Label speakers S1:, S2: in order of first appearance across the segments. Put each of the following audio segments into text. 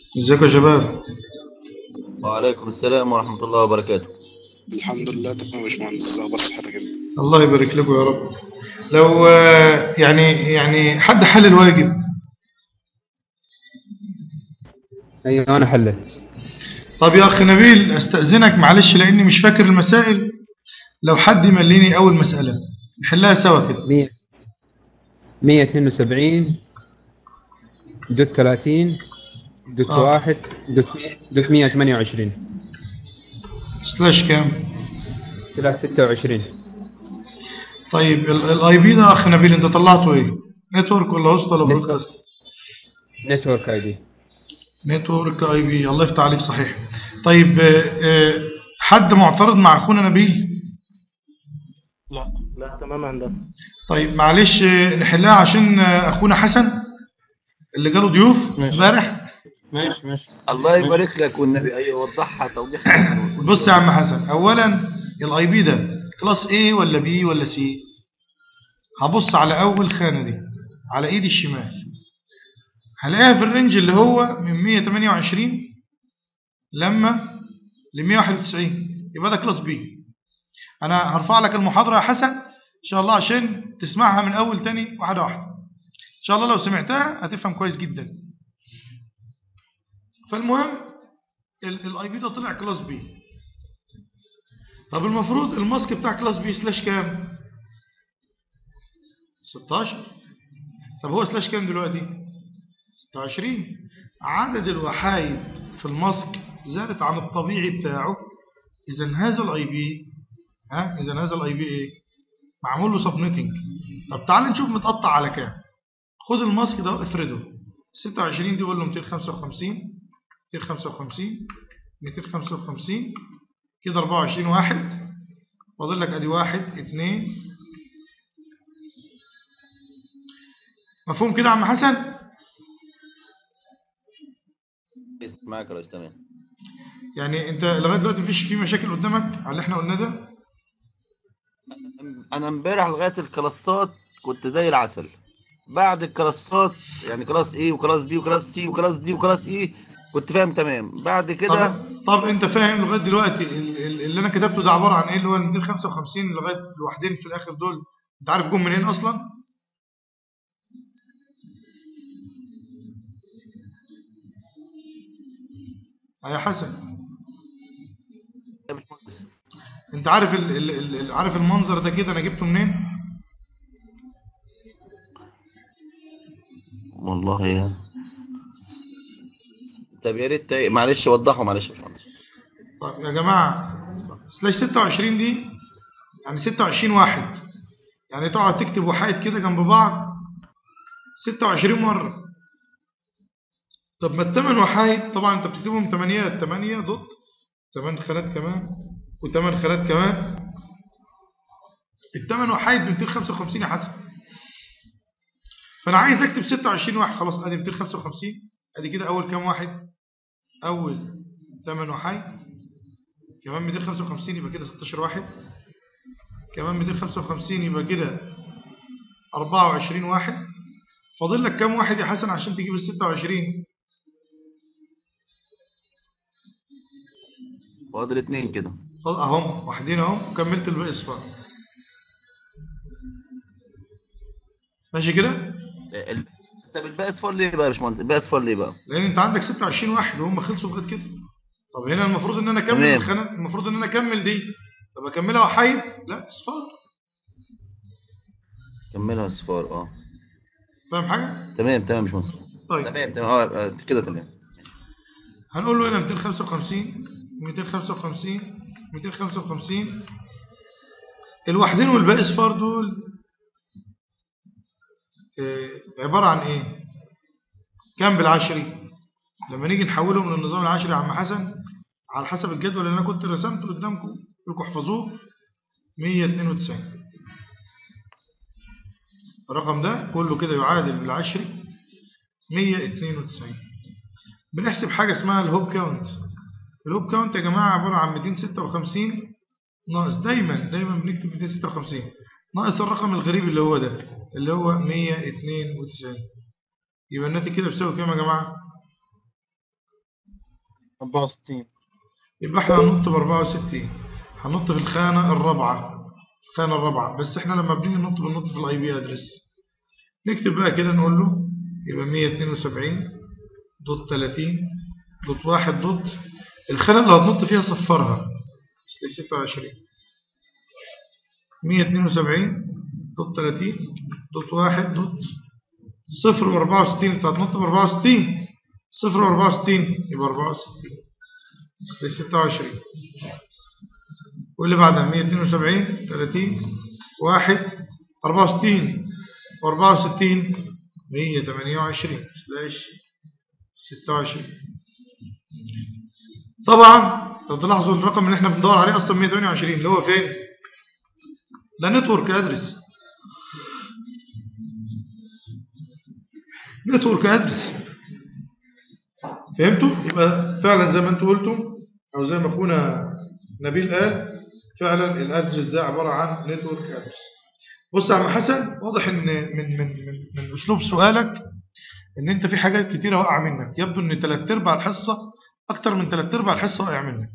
S1: ازيكم يا شباب
S2: وعليكم السلام ورحمة الله وبركاته
S3: الحمد لله تمام يا باشمهندس ازي اخبار صحتك انت
S1: الله يبارك لكم يا رب لو آه، يعني يعني حد حل الواجب
S4: ايوه انا حلت
S1: طب يا اخ نبيل استاذنك معلش لاني مش فاكر المسائل لو حد يمليني اول مساله نحلها سوا كده
S4: 100 172 دوت 30 دوت
S1: آه.
S4: 1 دوت 100 دوت 128
S1: سلاش كام
S4: سلاح 26
S1: طيب الاي بي ده يا اخ نبيل انت طلعته ايه نتورك ولا هوست ولا
S4: نتورك.
S1: برودكاست
S4: نتورك اي دي
S1: نتورك اي بي الله يفتح عليك صحيح طيب آه، آه، حد معترض مع اخونا نبيل
S5: لا لا تمام يا هندسه
S1: طيب معلش آه، نحلها عشان آه، اخونا حسن اللي جاله ضيوف
S5: ماشي.
S1: امبارح
S5: ماشي ماشي
S2: الله يبارك لك والنبي أيوة وضحها توضيح
S1: بص يا عم حسن اولا الاي بي ده كلاس A ولا B ولا C هبص على اول خانه دي على ايدي الشمال هلاقيها في الرينج اللي هو من 128 لما ل 191 يبقى ده كلاس B انا هرفع لك المحاضره يا حسن ان شاء الله عشان تسمعها من اول تاني واحده واحده ان شاء الله لو سمعتها هتفهم كويس جدا فالمهم الاي بي ده طلع كلاس بي طب المفروض الماسك بتاع كلاس بي سلاش كام 16 طب هو سلاش كام دلوقتي 26 عدد الوحايد في الماسك زادت عن الطبيعي بتاعه اذا هذا الاي بي ها اذا هذا الاي بي ايه معمول له سبنيتنج طب تعال نشوف متقطع على كام خد الماسك ده افرده 26 دي قول له 255 255 255 كده 24 واحد فاضل لك ادي واحد اتنين مفهوم كده يا عم حسن
S2: معك يا ريس تمام
S1: يعني انت لغايه دلوقتي مفيش في مشاكل قدامك على اللي احنا قلناه ده
S2: أنا امبارح لغاية الكلاسات كنت زي العسل بعد الكلاسات يعني كلاس A وكلاس B وكلاس C وكلاس D وكلاس E كنت فاهم تمام بعد كده
S1: طب, طب انت فاهم لغايه دلوقتي ال- ال- اللي انا كتبته ده عباره عن ايه اللي هو ال 255 لغايه الوحدين في الاخر دول انت عارف جم منين اصلا اه يا حسن
S2: يا باشمهندس،
S1: انت عارف ال ال ال ال- عارف المنظر ده كده انا جبته منين
S2: والله يا طب يا ريت تا- معلش وضحوا معلش يا باشمهندس
S1: طيب يا جماعه سلاش 26 دي يعني 26 واحد يعني تقعد تكتب وحايد كده جنب بعض 26 مره طب ما الثمان وحايد طبعا انت بتكتبهم ثمانيات 8 دوت 8 خانات كمان و8 خانات كمان الثمان وحايد ب 255 يا حسن فانا عايز اكتب 26 واحد خلاص ادي 255 ادي كده اول كام واحد اول 8 وحيد كمان 255 يبقى كده 16 واحد كمان 255 يبقى كده 24 واحد فاضل لك كام واحد يا حسن عشان تجيب ال 26
S2: فاضل اتنين كده
S1: فاضل- اهم واحدين اهم وكملت الباقي اصفار ماشي كده
S2: ال- طب الباقي اصفار ليه بقى يا باشمهندس الباقي اصفار ليه بقى
S1: لان انت عندك 26 واحد وهم خلصوا لغايه كده طب هنا المفروض ان انا اكمل
S2: تمام.
S1: الخانات المفروض ان انا اكمل دي طب اكملها وحيد لا اصفار
S2: كملها اصفار اه
S1: فاهم حاجه
S2: تمام تمام يا باشمهندس
S1: طيب
S2: تمام تمام اه آه، كده تمام
S1: هنقول له هنا 255 255 255 الوحدين والباقي اصفار دول آه، عبارة عن ايه كام بالعشري لما نيجي نحولهم للنظام العشري يا عم حسن على حسب الجدول اللي انا كنت رسمته قدامكم لكم احفظوه 192 الرقم ده كله كده يعادل بالعشري 192 بنحسب حاجة اسمها الهوب كاونت الهوب كاونت يا جماعة عبارة عن 256 ناقص دايما دايما بنكتب 256 ناقص الرقم الغريب اللي هو ده اللي هو 192 يبقى الناتج كده بيساوي كام يا جماعة
S5: 64
S1: يبقى احنا هننط ب 64 هننط في الخانة الرابعة الخانة الرابعة بس احنا لما بنيجي ننط بننط في الاي بي ادرس نكتب بقى كده نقول له يبقى 172 دوت 30 دوت 1 دوت الخانة اللي هتنط فيها صفرها اصل 26 172 دوت 30 دوت 1 دوت صفر و 64 انت هتنط ب 64 صفر و 64 يبقى 64 اصل 26 واللي بعدها 172 30 1 64 و64 128 سلاش 26 طبعا لو تلاحظوا الرقم اللي احنا بندور عليه اصلا 128 اللي هو فين ده نتورك ادرس نتورك ادرس فهمتوا يبقى فعلا زي ما انتوا قلتم او زي ما اخونا نبيل قال فعلا الادرس ده عباره عن نتورك ادرس بص يا عم حسن واضح ان من من من, من اسلوب سؤالك ان انت في حاجات كتيره واقعه منك يبدو ان ثلاث ارباع الحصه اكتر من ثلاث ارباع الحصه واقع منك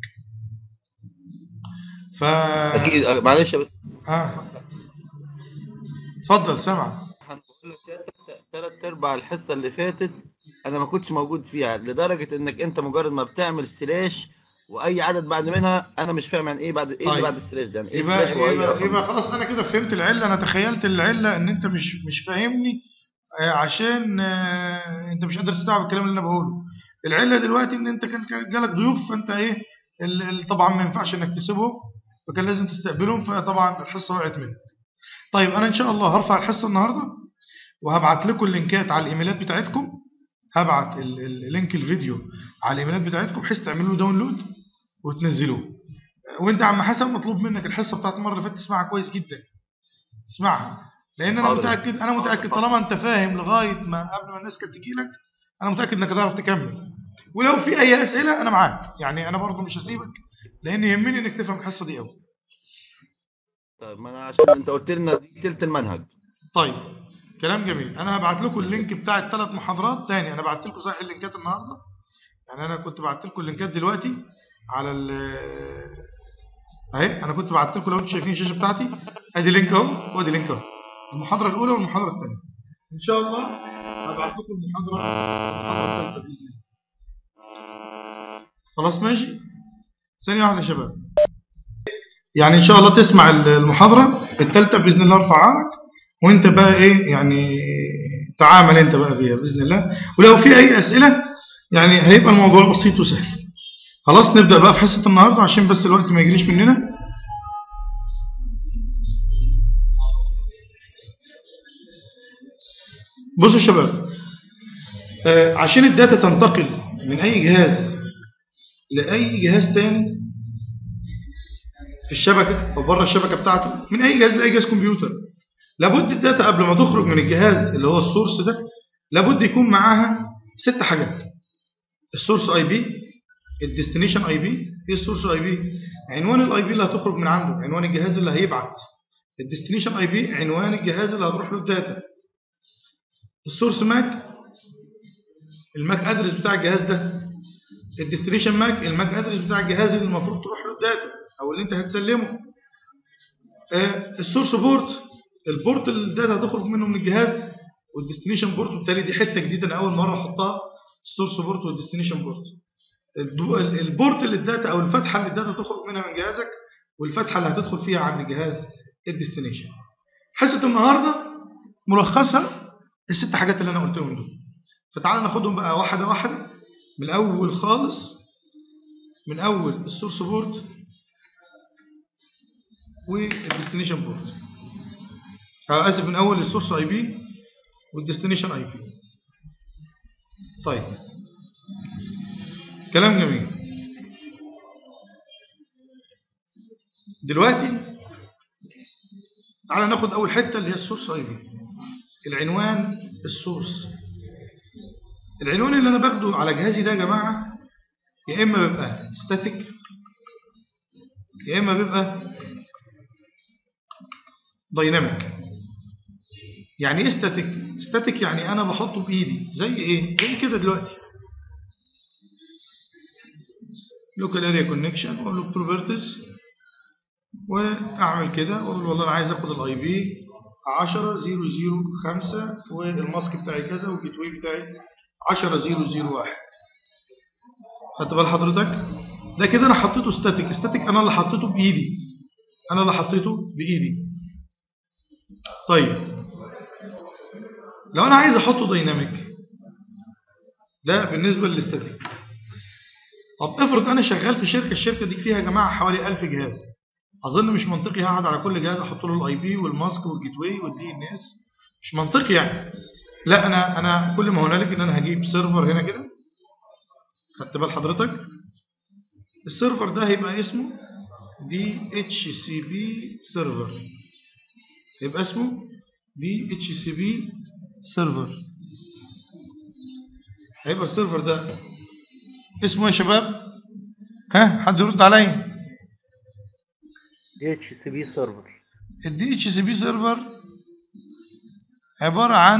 S1: ف
S2: اكيد آه، معلش يا باشا.
S1: اه اتفضل سامع
S2: هنقول لك يا تلات ارباع الحصه اللي فاتت انا ما كنتش موجود فيها لدرجه انك انت مجرد ما بتعمل سلاش واي عدد بعد منها انا مش فاهم يعني ايه بعد ايه اللي
S1: طيب.
S2: بعد السلاش ده يعني ايه
S1: يبقى
S2: سلاش واي
S1: يبقى,
S2: رقم؟
S1: يبقى خلاص انا كده فهمت العله انا تخيلت العله ان انت مش مش فاهمني آه، عشان آه، انت مش قادر تستوعب الكلام اللي انا بقوله العله دلوقتي ان انت كان كان جالك ضيوف فانت ايه ال- ال- طبعا ما ينفعش انك تسيبهم فكان لازم تستقبلهم فطبعا الحصه وقعت منك طيب انا ان شاء الله هرفع الحصه النهارده وهبعت لكم اللينكات على الايميلات بتاعتكم هبعت ال- ال- اللينك الفيديو على الايميلات بتاعتكم بحيث تعملوا له داونلود وتنزلوه وانت يا عم حسن مطلوب منك الحصه بتاعت المره اللي فاتت تسمعها كويس جدا اسمعها لان انا
S2: حاضر.
S1: متاكد انا متاكد طالما انت فاهم لغايه ما قبل ما الناس كانت تجي لك انا متاكد انك هتعرف تكمل ولو في اي اسئله انا معاك يعني انا برضو مش هسيبك لان يهمني انك تفهم الحصه دي قوي
S2: طيب ما انا عشان انت قلت لنا دي تلت المنهج
S1: طيب كلام جميل انا هبعت لكم اللينك بتاع الثلاث محاضرات تاني انا بعت لكم صحيح اللينكات النهارده يعني انا كنت بعت لكم اللينكات دلوقتي على ال اهي انا كنت بعت لكم لو انتم شايفين الشاشه بتاعتي ادي لينك اهو وادي لينك اهو المحاضره الاولى والمحاضره الثانيه ان شاء الله هبعت لكم المحاضره المحاضره الثالثه باذن الله خلاص ماشي ثانيه واحده يا شباب يعني ان شاء الله تسمع المحاضره الثالثه باذن الله ارفعها لك وانت بقى ايه يعني تعامل انت بقى فيها باذن الله ولو في اي اسئله يعني هيبقى الموضوع بسيط وسهل خلاص نبدا بقى في حصه النهارده عشان بس الوقت ما يجريش مننا بصوا يا شباب آه عشان الداتا تنتقل من اي جهاز لاي جهاز تاني في الشبكه او بره الشبكه بتاعته من اي جهاز لاي جهاز كمبيوتر لابد الداتا قبل ما تخرج من الجهاز اللي هو السورس ده لابد يكون معاها ست حاجات السورس اي بي الديستنيشن اي بي ايه السورس اي بي عنوان الاي بي اللي هتخرج من عنده عنوان الجهاز اللي هيبعت الديستنيشن اي بي عنوان الجهاز اللي هتروح له الداتا السورس ماك الماك ادرس بتاع الجهاز ده الديستنيشن ماك الماك ادرس بتاع الجهاز اللي المفروض تروح له الداتا او اللي انت هتسلمه آه السورس بورت البورت اللي الداتا هتخرج منه من الجهاز والديستنيشن بورت وبالتالي دي حته جديده انا اول مره احطها السورس بورت والديستنيشن بورت الدو- ال- البورت اللي الداتا او الفتحه اللي الداتا تخرج منها من جهازك والفتحه اللي هتدخل فيها عند الجهاز الديستنيشن حصه النهارده ملخصها الست حاجات اللي انا قلتهم دول فتعالى ناخدهم بقى واحده واحده من الاول خالص من اول السورس بورت والديستنيشن بورت آه، اسف من اول السورس اي بي والديستنيشن اي بي طيب كلام جميل دلوقتي تعالى ناخد اول حته اللي هي السورس اي بي العنوان السورس العنوان اللي انا باخده على جهازي ده يا جماعه يا اما بيبقى ستاتيك يا اما بيبقى دايناميك يعني ايه ستاتيك ستاتيك يعني انا بحطه بايدي زي ايه زي كده دلوقتي لوكال اريا كونكشن واقول له بروبرتيز واعمل كده واقول والله انا عايز اخد الاي بي 10 0 0 5 والماسك بتاعي كذا والجيت واي بتاعي 10 0 0 1 خدت بال حضرتك ده كده انا حطيته ستاتيك ستاتيك انا اللي حطيته بايدي انا اللي حطيته بايدي طيب لو انا عايز احطه دايناميك ده بالنسبه للاستاتيك طب افرض انا شغال في شركه الشركه دي فيها يا جماعه حوالي 1000 جهاز اظن مش منطقي هقعد على كل جهاز احط له الاي بي والماسك والجيت واي والدي ان اس مش منطقي يعني لا انا انا كل ما هنالك ان انا هجيب سيرفر هنا كده خدت بال حضرتك السيرفر ده هيبقى اسمه دي اتش سي بي سيرفر يبقى اسمه دي اتش سي بي سيرفر هيبقى السيرفر ده اسمه إيه يا شباب ها حد يرد عليا
S5: دي اتش سي بي سيرفر
S1: الدي اتش سي بي سيرفر عباره عن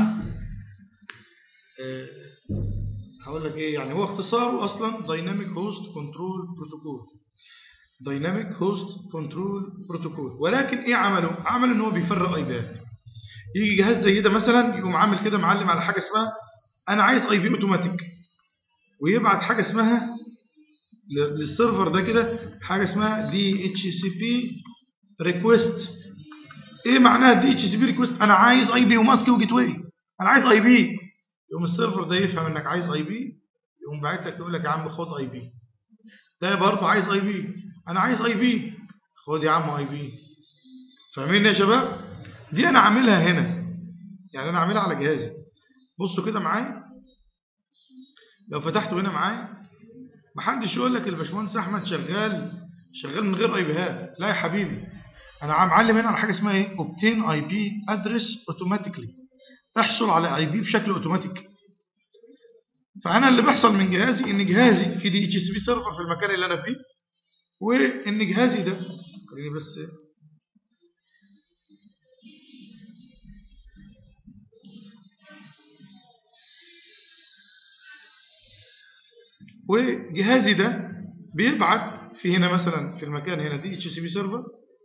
S1: آه، هقول لك ايه يعني هو اختصاره اصلا دايناميك هوست كنترول بروتوكول دايناميك هوست كنترول بروتوكول ولكن ايه عمله عمل ان هو بيفرق اي بيات يجي جهاز زي ده مثلا يقوم عامل كده معلم على حاجه اسمها انا عايز اي بي اوتوماتيك ويبعت حاجه اسمها ل- للسيرفر ده كده حاجه اسمها دي اتش سي بي ريكويست ايه معناها دي اتش سي بي ريكويست انا عايز اي بي وماسك وجيت واي انا عايز اي بي يقوم السيرفر ده يفهم انك عايز اي بي يقوم باعت لك يقول لك يا عم خد اي بي ده برضه عايز اي بي انا عايز اي بي خد يا عم اي بي فاهمين يا شباب دي انا عاملها هنا يعني انا عاملها على جهازي بصوا كده معايا لو فتحته هنا معايا محدش يقول لك الباشمهندس احمد شغال شغال من غير اي بيهات لا يا حبيبي انا عم معلم هنا على حاجه اسمها ايه اوبتين اي بي ادرس اوتوماتيكلي احصل على اي بي بشكل اوتوماتيك فانا اللي بيحصل من جهازي ان جهازي في دي اتش اس بي سيرفر في المكان اللي انا فيه وان جهازي ده خليني بس وجهازي ده بيبعت في هنا مثلا في المكان هنا دي اتش سي بي سيرفر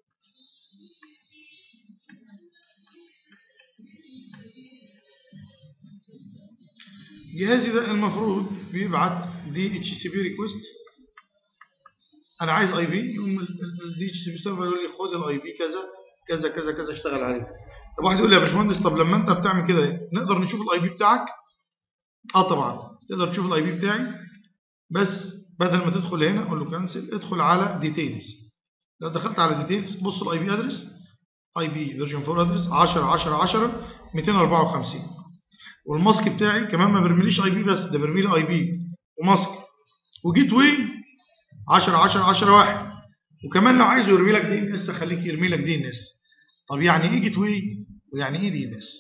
S1: جهازي ده المفروض بيبعت دي اتش سي بي ريكوست انا عايز اي بي يقوم الدي اتش سي بي سيرفر يقول لي خد الاي بي كذا كذا كذا كذا اشتغل عليه طب واحد يقول لي يا باشمهندس طب لما انت بتعمل كده نقدر نشوف الاي بي بتاعك اه طبعا تقدر تشوف الاي بي بتاعي بس بدل ما تدخل هنا اقول له كانسل ادخل على ديتيلز لو دخلت على ديتيلز بص الاي بي ادرس اي بي فيرجن 4 ادرس 10 10 10 254 والماسك بتاعي كمان ما برميليش اي بي بس ده برمي لي اي بي وماسك وجيت واي 10 10 10 1 وكمان لو عايزه يرمي لك دي ان اس خليك يرمي لك دي ان اس طب يعني ايه جيت واي ويعني ايه دي ان اس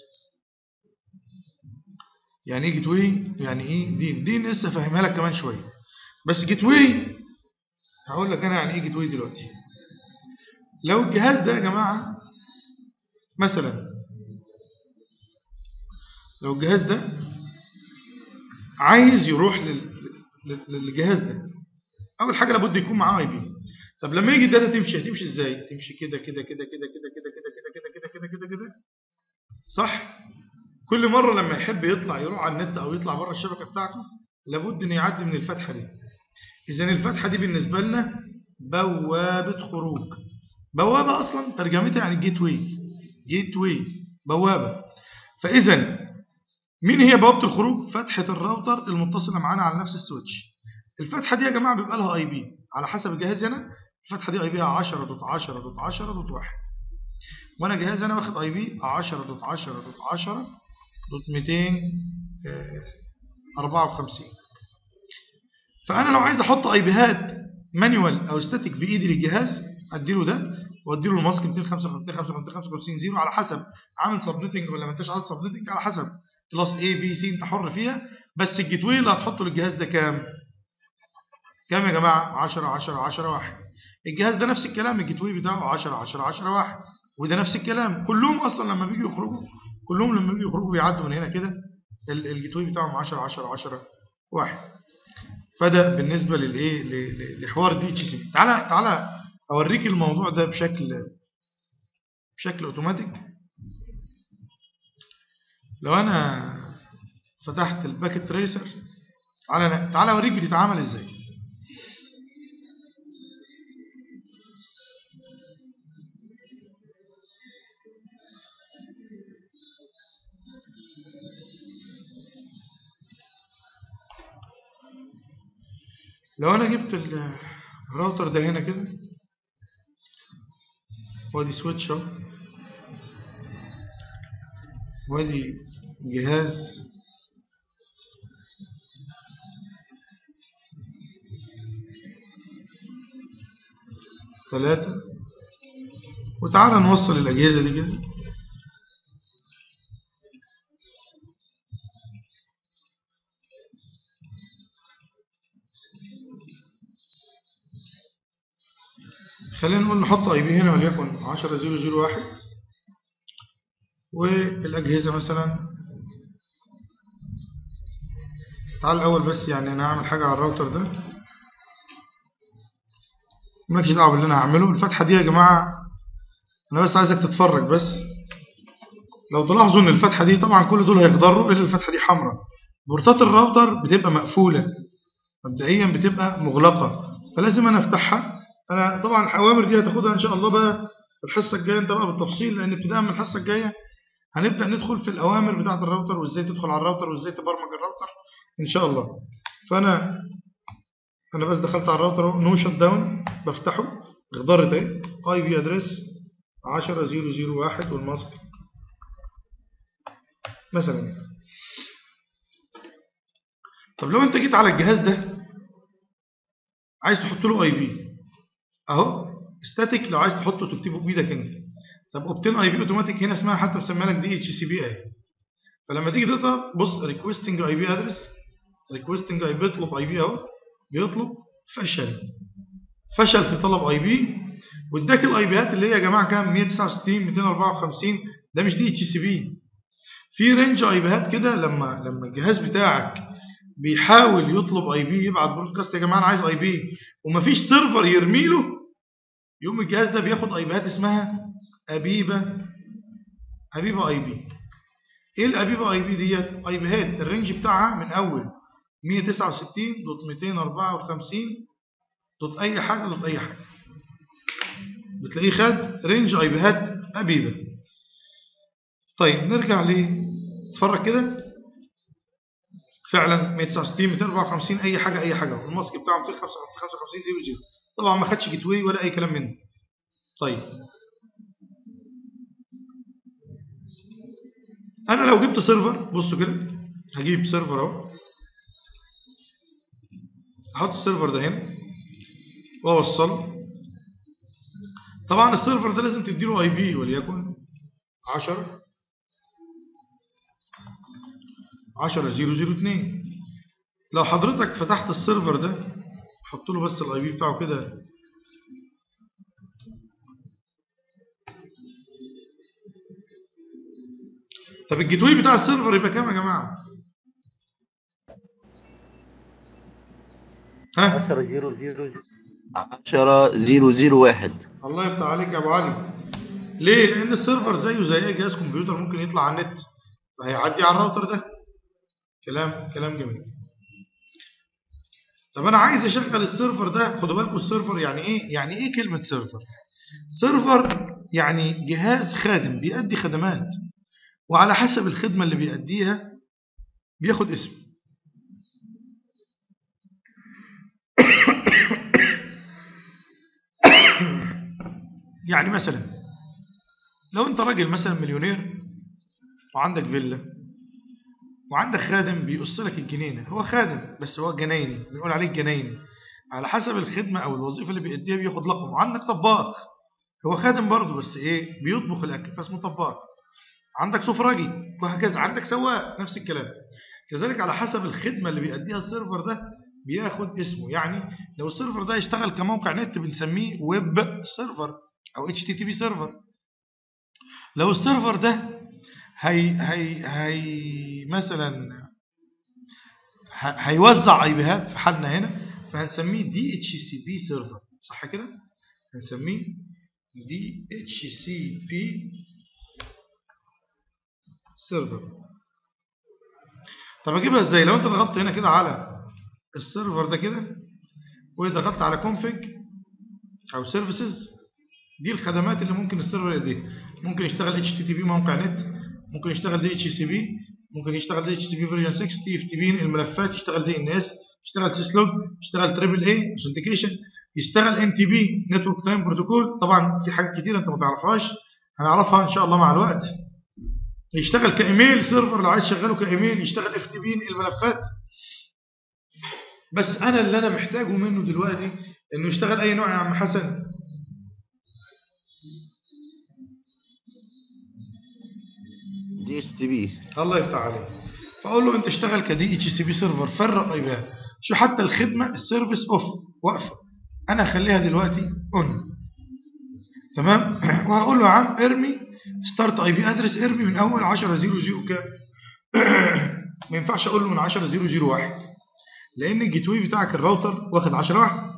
S1: يعني ايه جيت واي ويعني ايه دي دي ان اس افهمها لك كمان شويه بس جيت واي هقول لك انا يعني ايه جيت واي دلوقتي لو الجهاز ده يا جماعه مثلا لو الجهاز ده عايز يروح لل- لل- للجهاز ده اول حاجه لابد يكون معاه اي بي طب لما يجي الداتا تمشي هتمشي ازاي تمشي كده كده كده كده كده كده كده كده كده كده كده كده كده صح كل مره لما يحب يطلع يروح على النت او يطلع بره الشبكه بتاعته لابد انه يعدي من الفتحه دي اذا الفتحه دي بالنسبه لنا بوابه خروج بوابه اصلا ترجمتها يعني جيت واي جيت واي بوابه فاذا مين هي بوابه الخروج فتحه الراوتر المتصله معانا على نفس السويتش الفتحه دي يا جماعه بيبقى لها اي بي على حسب الجهاز هنا الفتحه دي اي بيها 10 دوت 10 دوت 10 دوت 1 وانا جهاز انا واخد اي بي 10 دوت 10 دوت 10 دوت 254 فانا لو عايز احط اي بيهات مانيوال او ستاتيك بايدي للجهاز اديله ده واديله الماسك 255 255 زيرو على حسب عامل سبنيتنج ولا ما انتش عامل سبنيتنج على حسب كلاس اي بي سي انت حر فيها بس الجيت واي اللي هتحطه للجهاز ده كام؟ كام يا جماعه 10 10 10 1 الجهاز ده نفس الكلام الجيت واي بتاعه 10 10 10 1 وده نفس الكلام كلهم اصلا لما بيجوا يخرجوا كلهم لما بيجوا يخرجوا بيعدوا من هنا كده ال- الجيت واي بتاعهم 10 10 10 1 فده بالنسبه للايه ل- ل- لحوار دي اتش سي تعالى تعالى اوريك الموضوع ده بشكل بشكل اوتوماتيك لو انا فتحت الباكت تريسر تعالى تعالى اوريك بتتعامل ازاي لو انا جبت ال- الراوتر ده هنا كده وادي سويتش اهو وادي جهاز ثلاثة وتعالى نوصل الأجهزة دي كده خلينا نقول نحط اي بي هنا وليكن 10001 والأجهزة مثلا تعال الأول بس يعني أنا هعمل حاجة على الراوتر ده مالكش دعوة باللي أنا هعمله الفتحة دي يا جماعة أنا بس عايزك تتفرج بس لو تلاحظوا إن الفتحة دي طبعا كل دول هيخضروا إلا الفتحة دي حمراء بورتات الراوتر بتبقى مقفولة مبدئيا بتبقى مغلقة فلازم أنا أفتحها أنا طبعا الأوامر دي هتاخدها إن شاء الله بقى الحصة الجاية أنت بقى بالتفصيل لأن ابتداء من الحصة الجاية هنبدأ ندخل في الأوامر بتاعة الراوتر وإزاي تدخل على الراوتر وإزاي تبرمج الراوتر إن شاء الله فأنا أنا بس دخلت على الراوتر نو شت داون بفتحه اخضرت اهي اي بي ادريس 10001 والماسك مثلا طب لو انت جيت على الجهاز ده عايز تحط له اي بي اهو ستاتيك لو عايز تحطه تكتبه بايدك انت طب اوبتين اي بي اوتوماتيك هنا اسمها حتى مسميها لك دي اتش سي بي اهي فلما تيجي تطلب بص ريكويستنج اي بي ادرس ريكويستنج اي بيطلب اي بي اهو بيطلب فشل فشل في طلب اي بي واداك الاي بيات اللي هي يا جماعه كام 169 254 ده مش دي اتش سي بي في رينج اي بيات كده لما لما الجهاز بتاعك بيحاول يطلب اي بي يبعت برودكاست يا جماعه انا عايز اي بي ومفيش سيرفر يرمي له يقوم الجهاز ده بياخد اي بيات اسمها ابيبه ابيبه اي بي ايه الابيبه اي بي ديت اي بيات الرينج بتاعها من اول 169 دوت 254 دوت اي حاجه دوت اي حاجه بتلاقيه خد رينج اي بيهات ابيبه طيب نرجع ل اتفرج كده فعلا 169 254 اي حاجه اي حاجه والماسك بتاعه 255 0 0 طبعا ما خدش جيت واي ولا اي كلام منه طيب انا لو جبت سيرفر بصوا كده هجيب سيرفر اهو احط السيرفر ده هنا واوصله طبعا السيرفر ده لازم تديله اي بي وليكن 10 10 002 لو حضرتك فتحت السيرفر ده حط له بس الاي بي بتاعه كده طب الجيت واي بتاع السيرفر يبقى كام يا جماعه ها
S5: 10 0 0
S2: 10 001
S1: الله يفتح عليك يا ابو علي ليه لان السيرفر زيه زي اي جهاز كمبيوتر ممكن يطلع على النت فهيعدي على الراوتر ده كلام كلام جميل طب انا عايز اشغل السيرفر ده خدوا بالكم السيرفر يعني ايه يعني ايه كلمه سيرفر سيرفر يعني جهاز خادم بيأدي خدمات وعلى حسب الخدمه اللي بيأديها بياخد اسم يعني مثلا لو انت راجل مثلا مليونير وعندك فيلا وعندك خادم بيقص لك الجنينه هو خادم بس هو جنايني بنقول عليه جنايني على حسب الخدمه او الوظيفه اللي بيأديها بياخد لقب وعندك طباخ هو خادم برضه بس ايه بيطبخ الاكل فاسمه طباخ عندك سفراجي وهكذا عندك سواق نفس الكلام كذلك على حسب الخدمه اللي بيأديها السيرفر ده بياخد اسمه يعني لو السيرفر ده يشتغل كموقع نت بنسميه ويب سيرفر او اتش تي تي بي سيرفر لو السيرفر ده هي هي هي مثلا ه- هيوزع اي بيهات في حالنا هنا فهنسميه دي اتش سي بي سيرفر صح كده هنسميه دي اتش سي بي سيرفر طب اجيبها ازاي لو انت ضغطت هنا كده على السيرفر ده كده ودخلت على config او سيرفيسز دي الخدمات اللي ممكن السيرفر يديها ممكن يشتغل اتش تي تي بي موقع نت ممكن يشتغل دي اتش سي بي ممكن يشتغل دي اتش سي بي فيرجن 6 تي اف تي بي الملفات يشتغل دي ان اس يشتغل سيسلوج يشتغل تريبل اي اوثنتيكيشن يشتغل ام تي بي نتورك تايم بروتوكول طبعا في حاجات كتير انت ما تعرفهاش هنعرفها ان شاء الله مع الوقت يشتغل كايميل سيرفر لو عايز تشغله كايميل يشتغل اف تي بي الملفات بس انا اللي انا محتاجه منه دلوقتي انه يشتغل اي نوع يا عم حسن
S2: دي اتش تي بي
S1: الله يفتح عليك فاقول له انت اشتغل كدي اتش سي بي سيرفر فرق اي بيهات شو حتى الخدمه السيرفيس اوف واقفه انا اخليها دلوقتي اون تمام وهقول له يا عم ارمي ستارت اي بي ادرس ارمي من اول 10 0 0 كام ما ينفعش اقول له من 10 0 0 1 لان الجيت واي بتاعك الراوتر واخد 10 1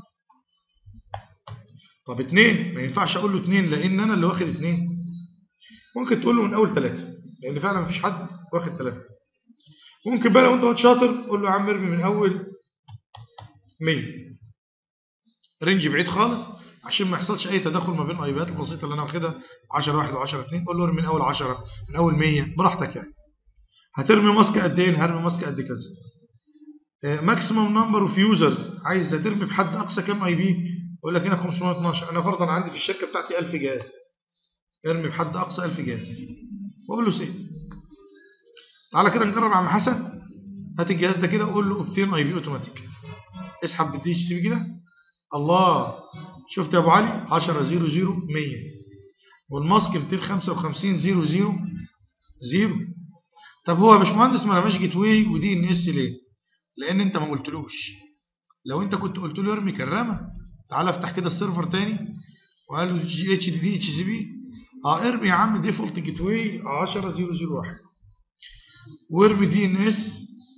S1: طب 2 ما ينفعش اقول له 2 لان انا اللي واخد 2 ممكن تقول له من اول 3 لان فعلا مفيش حد واخد 3 ممكن بقى لو انت واد شاطر قول له يا عم ارمي من اول 100 رينج بعيد خالص عشان ما يحصلش اي تداخل ما بين الايبات البسيطه اللي انا واخدها 10 1 و10 2 قول له ارمي من اول 10 من اول 100 براحتك يعني هترمي ماسك قد ايه هرمي ماسك قد كذا ماكسيمم نمبر اوف يوزرز عايز هترمي بحد اقصى كام اي بي اقول لك هنا 512 انا فرضا عندي في الشركه بتاعتي 1000 جهاز ارمي بحد اقصى 1000 جهاز واقول له سيف تعالى كده نجرب يا عم حسن هات الجهاز ده كده وقول له اوبتين اي بي اوتوماتيك اسحب بالدي اتش سي بي كده الله شفت يا ابو علي 10 0 0 100 والماسك 255 0 0 0 طب هو يا باشمهندس ما رماش جيت واي ودي ان اس ليه؟ لان انت ما قلتلوش لو انت كنت قلت له ارمي كان رمى تعالى افتح كده السيرفر تاني وقال له جي اتش دي دي اتش سي بي اه ارمي يا عم ديفولت جيت واي 10 0 0 1 وارمي دي ان اس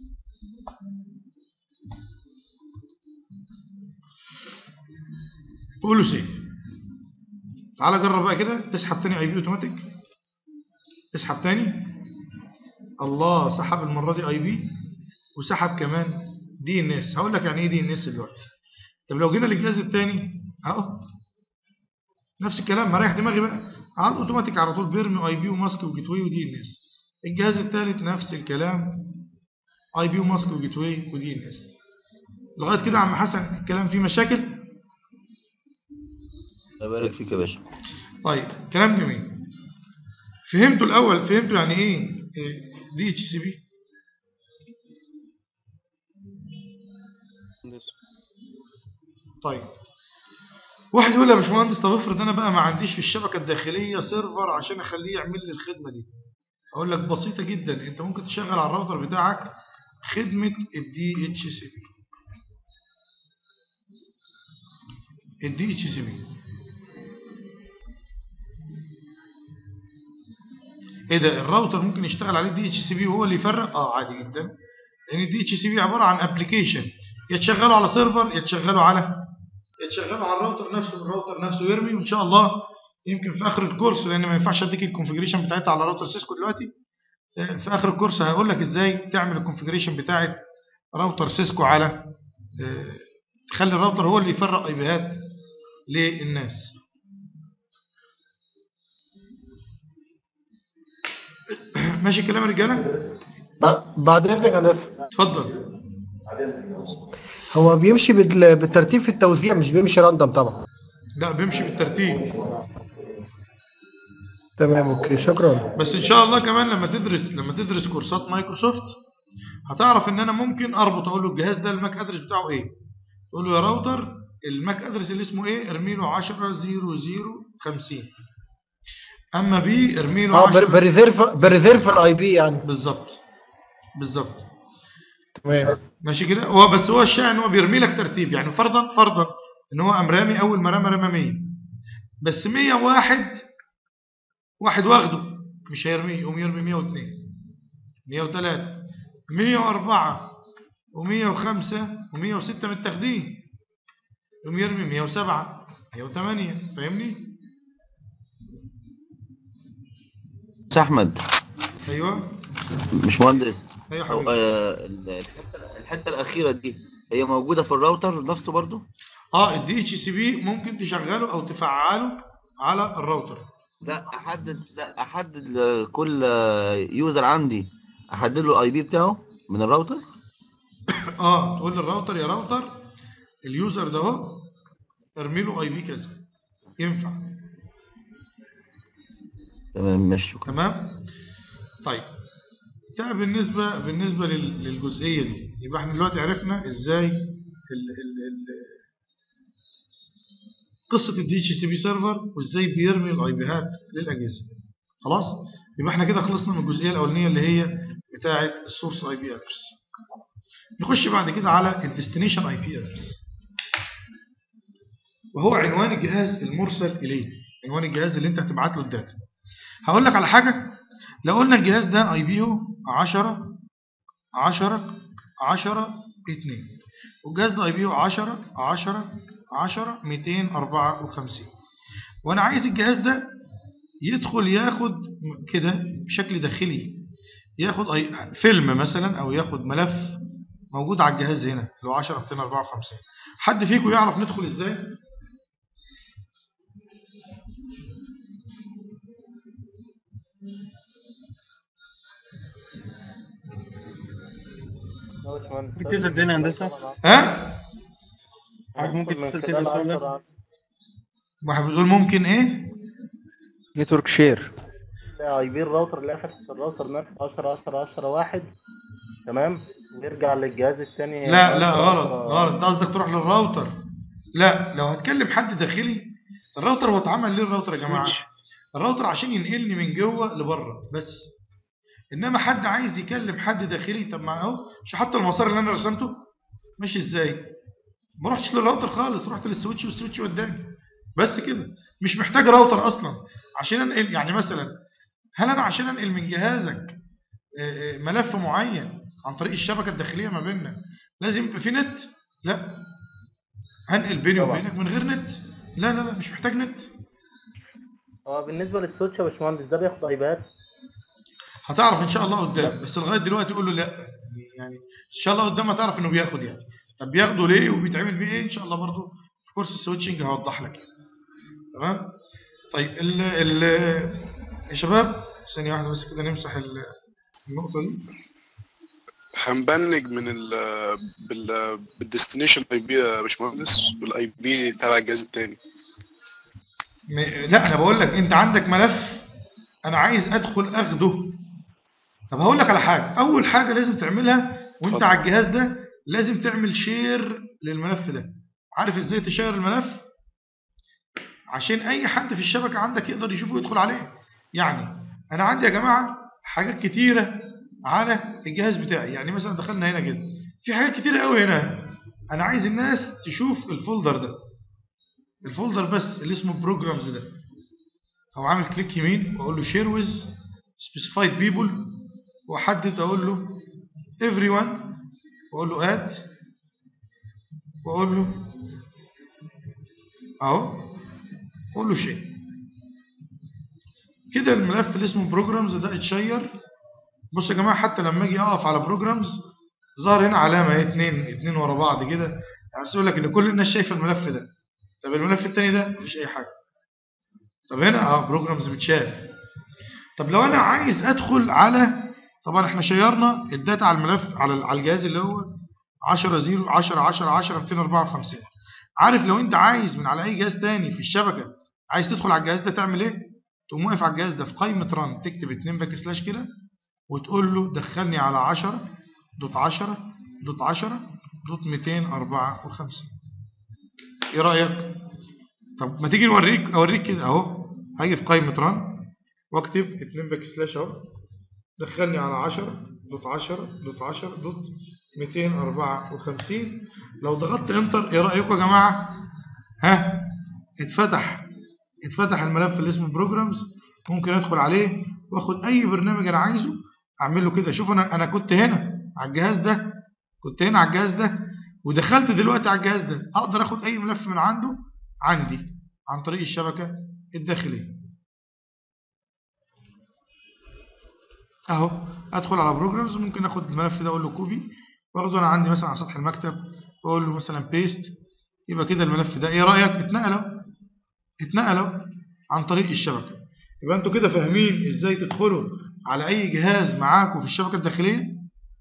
S1: قول له سيف تعالى جرب بقى كده تسحب تاني اي بي اوتوماتيك اسحب تاني الله سحب المره دي اي بي وسحب كمان دي ان اس هقول لك يعني ايه دي ان اس دلوقتي طب لو جينا للجهاز الثاني اهو نفس الكلام مريح دماغي بقى على اوتوماتيك على طول بيرمي اي بي وماسك وجيت واي ودي ان اس الجهاز الثالث نفس الكلام اي بي وماسك وجيت واي ودي ان اس لغايه كده يا عم حسن الكلام فيه مشاكل
S2: الله يبارك فيك يا باشا
S1: طيب كلام جميل فهمتوا الاول فهمتوا يعني ايه دي اتش سي بي طيب واحد يقول لي يا باشمهندس طب افرض انا بقى ما عنديش في الشبكه الداخليه سيرفر عشان اخليه يعمل لي الخدمه دي اقول لك بسيطه جدا انت ممكن تشغل على الراوتر بتاعك خدمه الدي اتش سي بي الدي اتش سي بي ايه ده الراوتر ممكن يشتغل عليه دي اتش سي بي وهو اللي يفرق اه عادي جدا لان الدي اتش سي بي عباره عن ابلكيشن يتشغلوا على سيرفر يتشغلوا على يتشغلوا على الراوتر نفسه والراوتر نفسه يرمي وان شاء الله يمكن في اخر الكورس لان ما ينفعش اديك الكونفجريشن بتاعتها على راوتر سيسكو دلوقتي في اخر الكورس هقول لك ازاي تعمل الكونفجريشن بتاعت راوتر سيسكو على تخلي الراوتر هو اللي يفرق اي بيهات للناس ماشي الكلام يا رجاله
S6: بعد اذنك يا هندسه
S1: اتفضل
S6: هو بيمشي بال- بالترتيب في التوزيع مش بيمشي راندم طبعا
S1: لا بيمشي بالترتيب
S6: تمام اوكي شكرا
S1: بس ان شاء الله كمان لما تدرس لما تدرس كورسات مايكروسوفت هتعرف ان انا ممكن اربط اقول له الجهاز ده الماك ادرس بتاعه ايه تقول له يا راوتر الماك ادرس اللي اسمه ايه ارمي له 10 0 0 50 اما بي ارمي له
S6: اه بر-
S1: 10
S6: بريزيرف بريزيرف الاي بي يعني
S1: بالظبط بالظبط
S6: تمام
S1: ماشي كده هو بس هو الشائع ان هو بيرمي لك ترتيب يعني فرضا فرضا ان هو قام رامي اول ما رمى رمى 100 بس 101 واحد واخده مش هيرميه يقوم يرمي 102 103 104 و105 و106 متاخدين يقوم يرمي 107 108 فاهمني؟
S2: بس احمد
S1: ايوه
S2: مش مهندس
S1: ايوه
S2: أو
S1: حبيبي
S2: آه، الحته الحته الاخيره دي هي موجوده في الراوتر نفسه برضو
S1: اه الدي اتش سي بي ممكن تشغله او تفعله على الراوتر
S2: لا احدد لا احدد لكل يوزر عندي احدد له الاي بي بتاعه من الراوتر
S1: اه تقول للراوتر يا راوتر اليوزر ده اهو ارمي له اي بي كذا ينفع
S2: تمام ماشي شكرا
S1: تمام طيب ده بالنسبه بالنسبه لل- للجزئيه دي يبقى احنا دلوقتي عرفنا ازاي ال ال ال قصه الدي اتش سي بي سيرفر وازاي بيرمي الاي بيهات للاجهزه خلاص يبقى احنا كده خلصنا من الجزئيه الاولانيه اللي هي بتاعه السورس اي بي ادرس نخش بعد كده على الديستنيشن اي بي ادرس وهو عنوان الجهاز المرسل اليه عنوان الجهاز اللي انت هتبعت له الداتا هقول لك على حاجه لو قلنا الجهاز ده اي بي هو 10 10 10 2 والجهاز ده اي بي هو 10 10 10 254 وانا عايز الجهاز ده يدخل ياخد كده بشكل داخلي ياخد أي فيلم مثلا او ياخد ملف موجود على الجهاز هنا اللي هو 10 254 حد فيكم يعرف ندخل ازاي
S5: يا باشمهندس
S7: اتصل بينا هندسة
S1: ها
S7: ممكن
S5: من
S7: تتصل
S5: خلال
S7: تاني السؤال ده؟
S5: عشرة
S1: واحد بتقول ممكن ايه
S4: نتورك شير
S5: اي بي الراوتر اللي اخر في الراوتر نفسه 10 10 10 1 تمام نرجع للجهاز الثاني
S1: لا لا غلط غلط انت قصدك تروح للراوتر لا لو هتكلم حد داخلي الراوتر هو اتعمل ليه الراوتر يا جماعه الراوتر عشان ينقلني من جوه لبره بس انما حد عايز يكلم حد داخلي طب ما اهو مش حتى المسار اللي انا رسمته ماشي ازاي ما رحتش للراوتر خالص رحت للسويتش والسويتش قدامي بس كده مش محتاج راوتر اصلا عشان انقل يعني مثلا هل انا عشان انقل من جهازك آه، آه، ملف معين عن طريق الشبكه الداخليه ما بيننا لازم يبقى في نت لا هنقل بيني
S5: طبعا.
S1: وبينك من غير نت لا لا لا مش محتاج نت
S5: هو بالنسبه للسويتش يا باشمهندس ده بياخد ايباد
S1: هتعرف ان شاء الله قدام بس لغايه دلوقتي قول له لا يعني ان شاء الله قدام هتعرف انه بياخد يعني طب بياخده ليه وبيتعمل بيه ايه ان شاء الله برضو في كورس السويتشنج هوضح لك يعني. تمام طيب ال ال يا شباب ثانيه واحده بس كده نمسح ال- النقطه دي
S3: هنبنج من ال بال بالديستنيشن اي بي يا باشمهندس والاي بي تبع الجهاز التاني
S1: م... لا انا بقول لك انت عندك ملف انا عايز ادخل اخده طب هقول لك على حاجه اول حاجه لازم تعملها وانت
S3: اتفضل.
S1: على الجهاز ده لازم تعمل شير للملف ده عارف ازاي تشير الملف عشان اي حد في الشبكه عندك يقدر يشوفه ويدخل عليه يعني انا عندي يا جماعه حاجات كتيره على الجهاز بتاعي يعني مثلا دخلنا هنا كده في حاجات كتيره قوي هنا انا عايز الناس تشوف الفولدر ده الفولدر بس اللي اسمه بروجرامز ده او عامل كليك يمين واقول له شير ويز سبيسيفايد بيبل واحدد اقول له everyone واقول له اد واقول له اهو واقول له شير كده الملف اللي اسمه بروجرامز ده اتشير بصوا يا جماعه حتى لما اجي اقف على بروجرامز ظهر هنا علامه اهي اتنين اتنين ورا بعض كده يعني يقول لك ان كل الناس شايفه الملف ده طب الملف التاني ده مفيش اي حاجه طب هنا اه بروجرامز متشاف طب لو انا عايز ادخل على طبعا احنا شيرنا الداتا على الملف على على الجهاز اللي هو 10 0 10 10 10 254 عارف لو انت عايز من على اي جهاز تاني في الشبكه عايز تدخل على الجهاز ده تعمل ايه تقوم واقف على الجهاز ده في قائمه ران تكتب 2 باك سلاش كده وتقول له دخلني على 10 دوت 10 دوت 10 دوت 254 ايه رايك طب ما تيجي نوريك اوريك كده اهو هاجي في قائمه ران واكتب 2 باك سلاش اهو دخلني على 10 دوت 10 دوت 10 دوت 254 لو ضغطت انتر ايه رايكم يا جماعه ها اتفتح اتفتح الملف اللي اسمه بروجرامز ممكن ادخل عليه واخد اي برنامج انا عايزه اعمل له كده شوف انا انا كنت هنا على الجهاز ده كنت هنا على الجهاز ده ودخلت دلوقتي على الجهاز ده اقدر اخد اي ملف من عنده عندي عن طريق الشبكه الداخليه اهو ادخل على بروجرامز ممكن اخد الملف ده اقول له كوبي واخده انا عندي مثلا على سطح المكتب واقول له مثلا بيست يبقى كده الملف ده ايه رايك اتنقلوا اتنقلوا عن طريق الشبكه يبقى انتوا كده فاهمين ازاي تدخلوا على اي جهاز معاكم في الشبكه الداخليه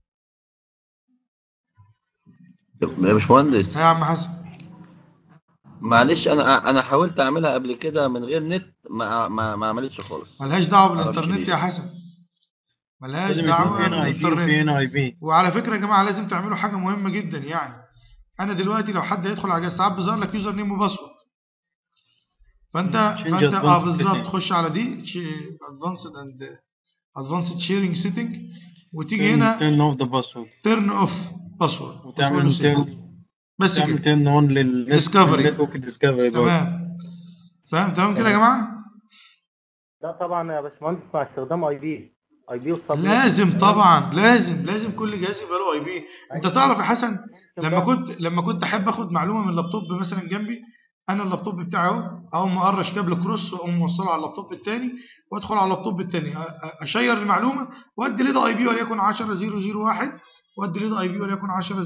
S2: يا باشمهندس
S1: ها يا عم حسن
S2: معلش انا انا حاولت اعملها قبل كده من غير نت ما ما, ما عملتش خالص
S1: ملهاش دعوه
S2: معرفش
S1: بالانترنت
S2: ليه.
S1: يا حسن ملهاش
S7: لازم
S1: دعوه
S7: يكون في ان اي بي وفي
S1: بالانترنت
S7: ان اي بي
S1: وعلى فكره يا جماعه لازم تعملوا حاجه مهمه جدا يعني انا دلوقتي لو حد يدخل على جهاز ساعات بيظهر لك يوزر نيم وباسورد فانت
S7: Change
S1: فانت اه
S7: advanced
S1: بالظبط
S7: setting.
S1: تخش على دي ادفانسد اند ادفانسد شيرنج سيتنج وتيجي هنا
S7: تيرن اوف ذا باسورد
S1: تيرن اوف باسورد
S7: وتعمل تيرن
S1: بس
S7: تعمل
S1: كده
S7: تيرن اون للنت
S1: Discovery.
S7: النتورك ديسكفري
S1: تمام فاهم تمام كده يا جماعه
S5: لا طبعا يا باشمهندس مع استخدام اي بي اي بي وسبنت
S1: لازم طبعا لازم لازم كل جهاز يبقى له اي بي انت تعرف يا حسن لما كنت لما كنت احب اخد معلومه من اللابتوب مثلا جنبي انا اللابتوب بتاعي اهو اقوم مقرش كابل كروس واقوم موصله على اللابتوب الثاني وادخل على اللابتوب الثاني اشير المعلومه وادي ليه اي بي وليكن 10001 وادي ليه اي بي وليكن 10002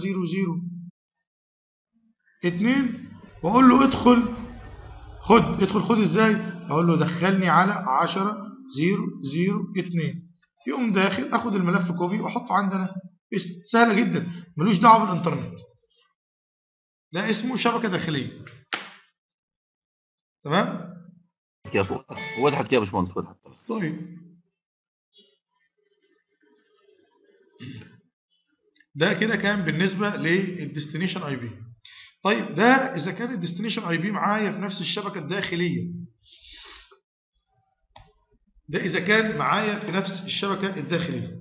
S1: واقول له ادخل خد ادخل خد ازاي اقول له دخلني على 10002 يقوم داخل اخد الملف كوبي واحطه عندنا بس سهله جدا ملوش دعوه بالانترنت ده اسمه شبكه داخليه تمام
S2: كده فوق وضحت كده يا باشمهندس وضحت
S1: طيب ده كده كان بالنسبه للديستنيشن اي بي طيب ده اذا كان الديستنيشن اي بي معايا في نفس الشبكه الداخليه ده اذا كان معايا في نفس الشبكه الداخليه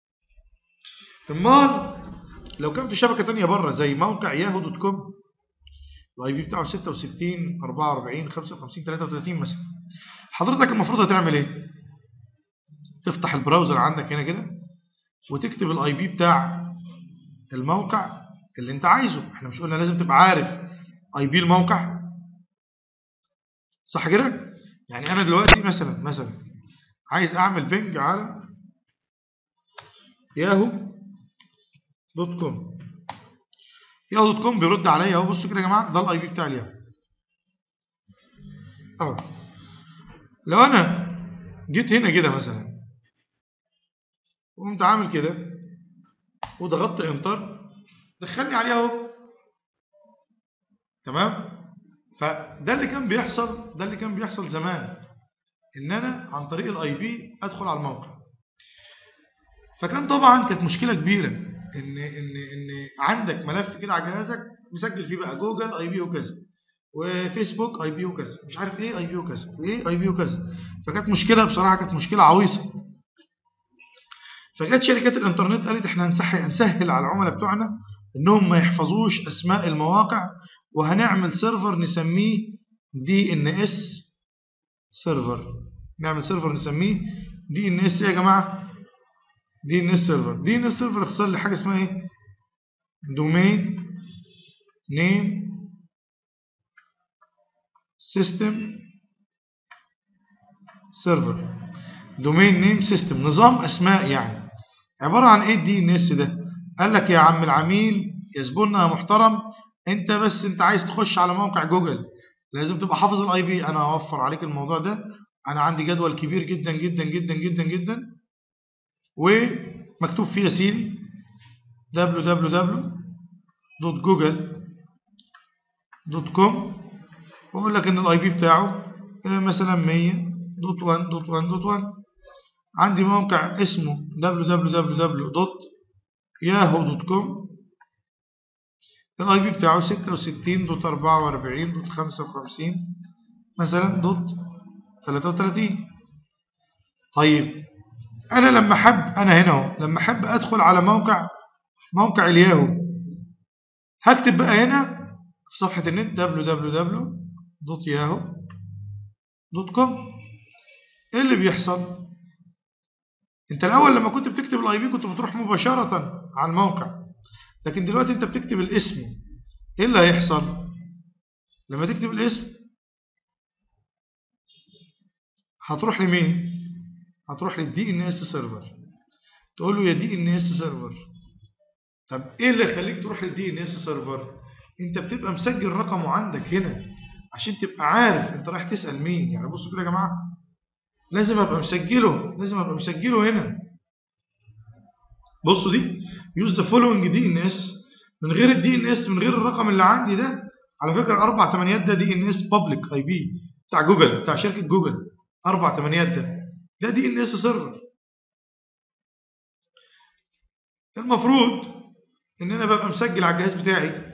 S1: امال لو كان في شبكه تانية بره زي موقع ياهو دوت كوم الاي بي بتاعه 66 44 55 33 مثلا حضرتك المفروض هتعمل ايه تفتح البراوزر عندك هنا كده وتكتب الاي بي بتاع الموقع اللي انت عايزه احنا مش قلنا لازم تبقى عارف اي بي الموقع صح كده يعني انا دلوقتي مثلا مثلا عايز اعمل بنج على ياهو دوت كوم ياهو دوت كوم بيرد عليا اهو بصوا كده يا جماعه ده الاي بي بتاع الياهو اهو لو انا جيت هنا كده مثلا وقمت عامل كده وضغطت انتر دخلني عليه اهو تمام فده اللي كان بيحصل ده اللي كان بيحصل زمان ان انا عن طريق الاي بي ادخل على الموقع فكان طبعا كانت مشكله كبيره ان ان ان عندك ملف كده على جهازك مسجل فيه بقى جوجل اي بي وكذا وفيسبوك اي بي وكذا مش عارف ايه اي بي وكذا وايه اي بي وكذا فكانت مشكله بصراحه كانت مشكله عويصه فجت شركات الانترنت قالت احنا هنسهل هنسهل على العملاء بتوعنا انهم ما يحفظوش اسماء المواقع وهنعمل سيرفر نسميه دي ان اس سيرفر نعمل سيرفر نسميه دي ان اس يا جماعه دي ان اس سيرفر دي ان اس سيرفر اختصار لحاجه اسمها ايه دومين نيم سيستم سيرفر دومين نيم سيستم نظام اسماء يعني عباره عن ايه الدي ان اس ده قال لك يا عم العميل يا زبوننا يا محترم انت بس انت عايز تخش على موقع جوجل لازم تبقى حافظ الاي بي انا هوفر عليك الموضوع ده انا عندي جدول كبير جدا جدا جدا جدا جدا ومكتوب فيه يا سيدي www.google.com واقول لك ان الاي بي بتاعه مثلا 100.1.1.1 عندي موقع اسمه www.yahoo.com الاي بي بتاعه 66.44.55 مثلا دوت 33 طيب انا لما احب انا هنا اهو لما احب ادخل على موقع موقع الياهو هكتب بقى هنا في صفحة النت www.yahoo.com ايه اللي بيحصل انت الاول لما كنت بتكتب الاي بي كنت بتروح مباشرة على الموقع لكن دلوقتي انت بتكتب الاسم ايه اللي هيحصل لما تكتب الاسم هتروح لمين هتروح للدي ان اس سيرفر تقول له يا دي ان اس سيرفر طب ايه اللي يخليك تروح للدي ان اس سيرفر انت بتبقى مسجل رقمه عندك هنا عشان تبقى عارف انت رايح تسال مين يعني بصوا كده يا جماعه لازم ابقى مسجله لازم ابقى مسجله هنا بصوا دي يوز ذا فولوينج دي ان اس من غير الدي ان اس من غير الرقم اللي عندي ده على فكره اربع ثمانيات ده دي ان اس بابليك اي بي بتاع جوجل بتاع شركه جوجل اربع ثمانيات ده ده دي ان اس سيرفر المفروض ان انا ببقى مسجل على الجهاز بتاعي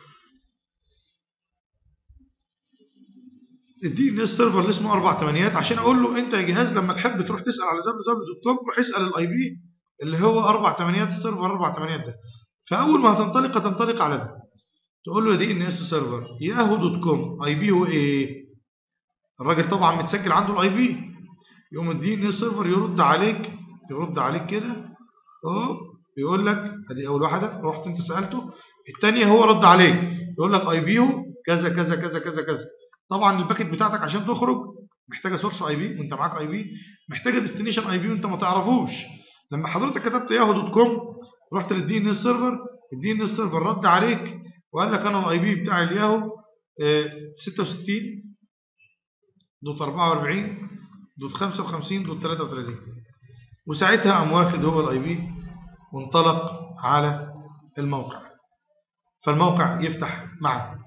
S1: الدي ان اس سيرفر اللي اسمه اربع ثمانيات عشان اقول له انت يا جهاز لما تحب تروح تسال على www.com روح اسال الاي بي اللي هو اربع ثمانيات السيرفر اربع ثمانيات ده فاول ما هتنطلق هتنطلق على ده تقول له يا دي ان اس سيرفر ياهو دوت كوم اي بي هو ايه الراجل طبعا متسجل عنده الاي بي يقوم الدي ان اس سيرفر يرد عليك يرد عليك كده اهو يقول لك ادي اول واحده رحت انت سالته الثانيه هو رد عليك يقول لك اي بي هو كذا كذا كذا كذا كذا طبعا الباكت بتاعتك عشان تخرج محتاجه سورس اي بي وانت معاك اي بي محتاجه ديستنيشن اي بي وانت ما تعرفوش لما حضرتك كتبت ياهو دوت كوم رحت للدي ان اس سيرفر الدي ان اس سيرفر رد عليك وقال لك انا الاي بي بتاع الياهو آه، 66 دوت 44 دوت 55 دوت 33 وساعتها قام واخد هو الاي بي وانطلق على الموقع فالموقع يفتح معك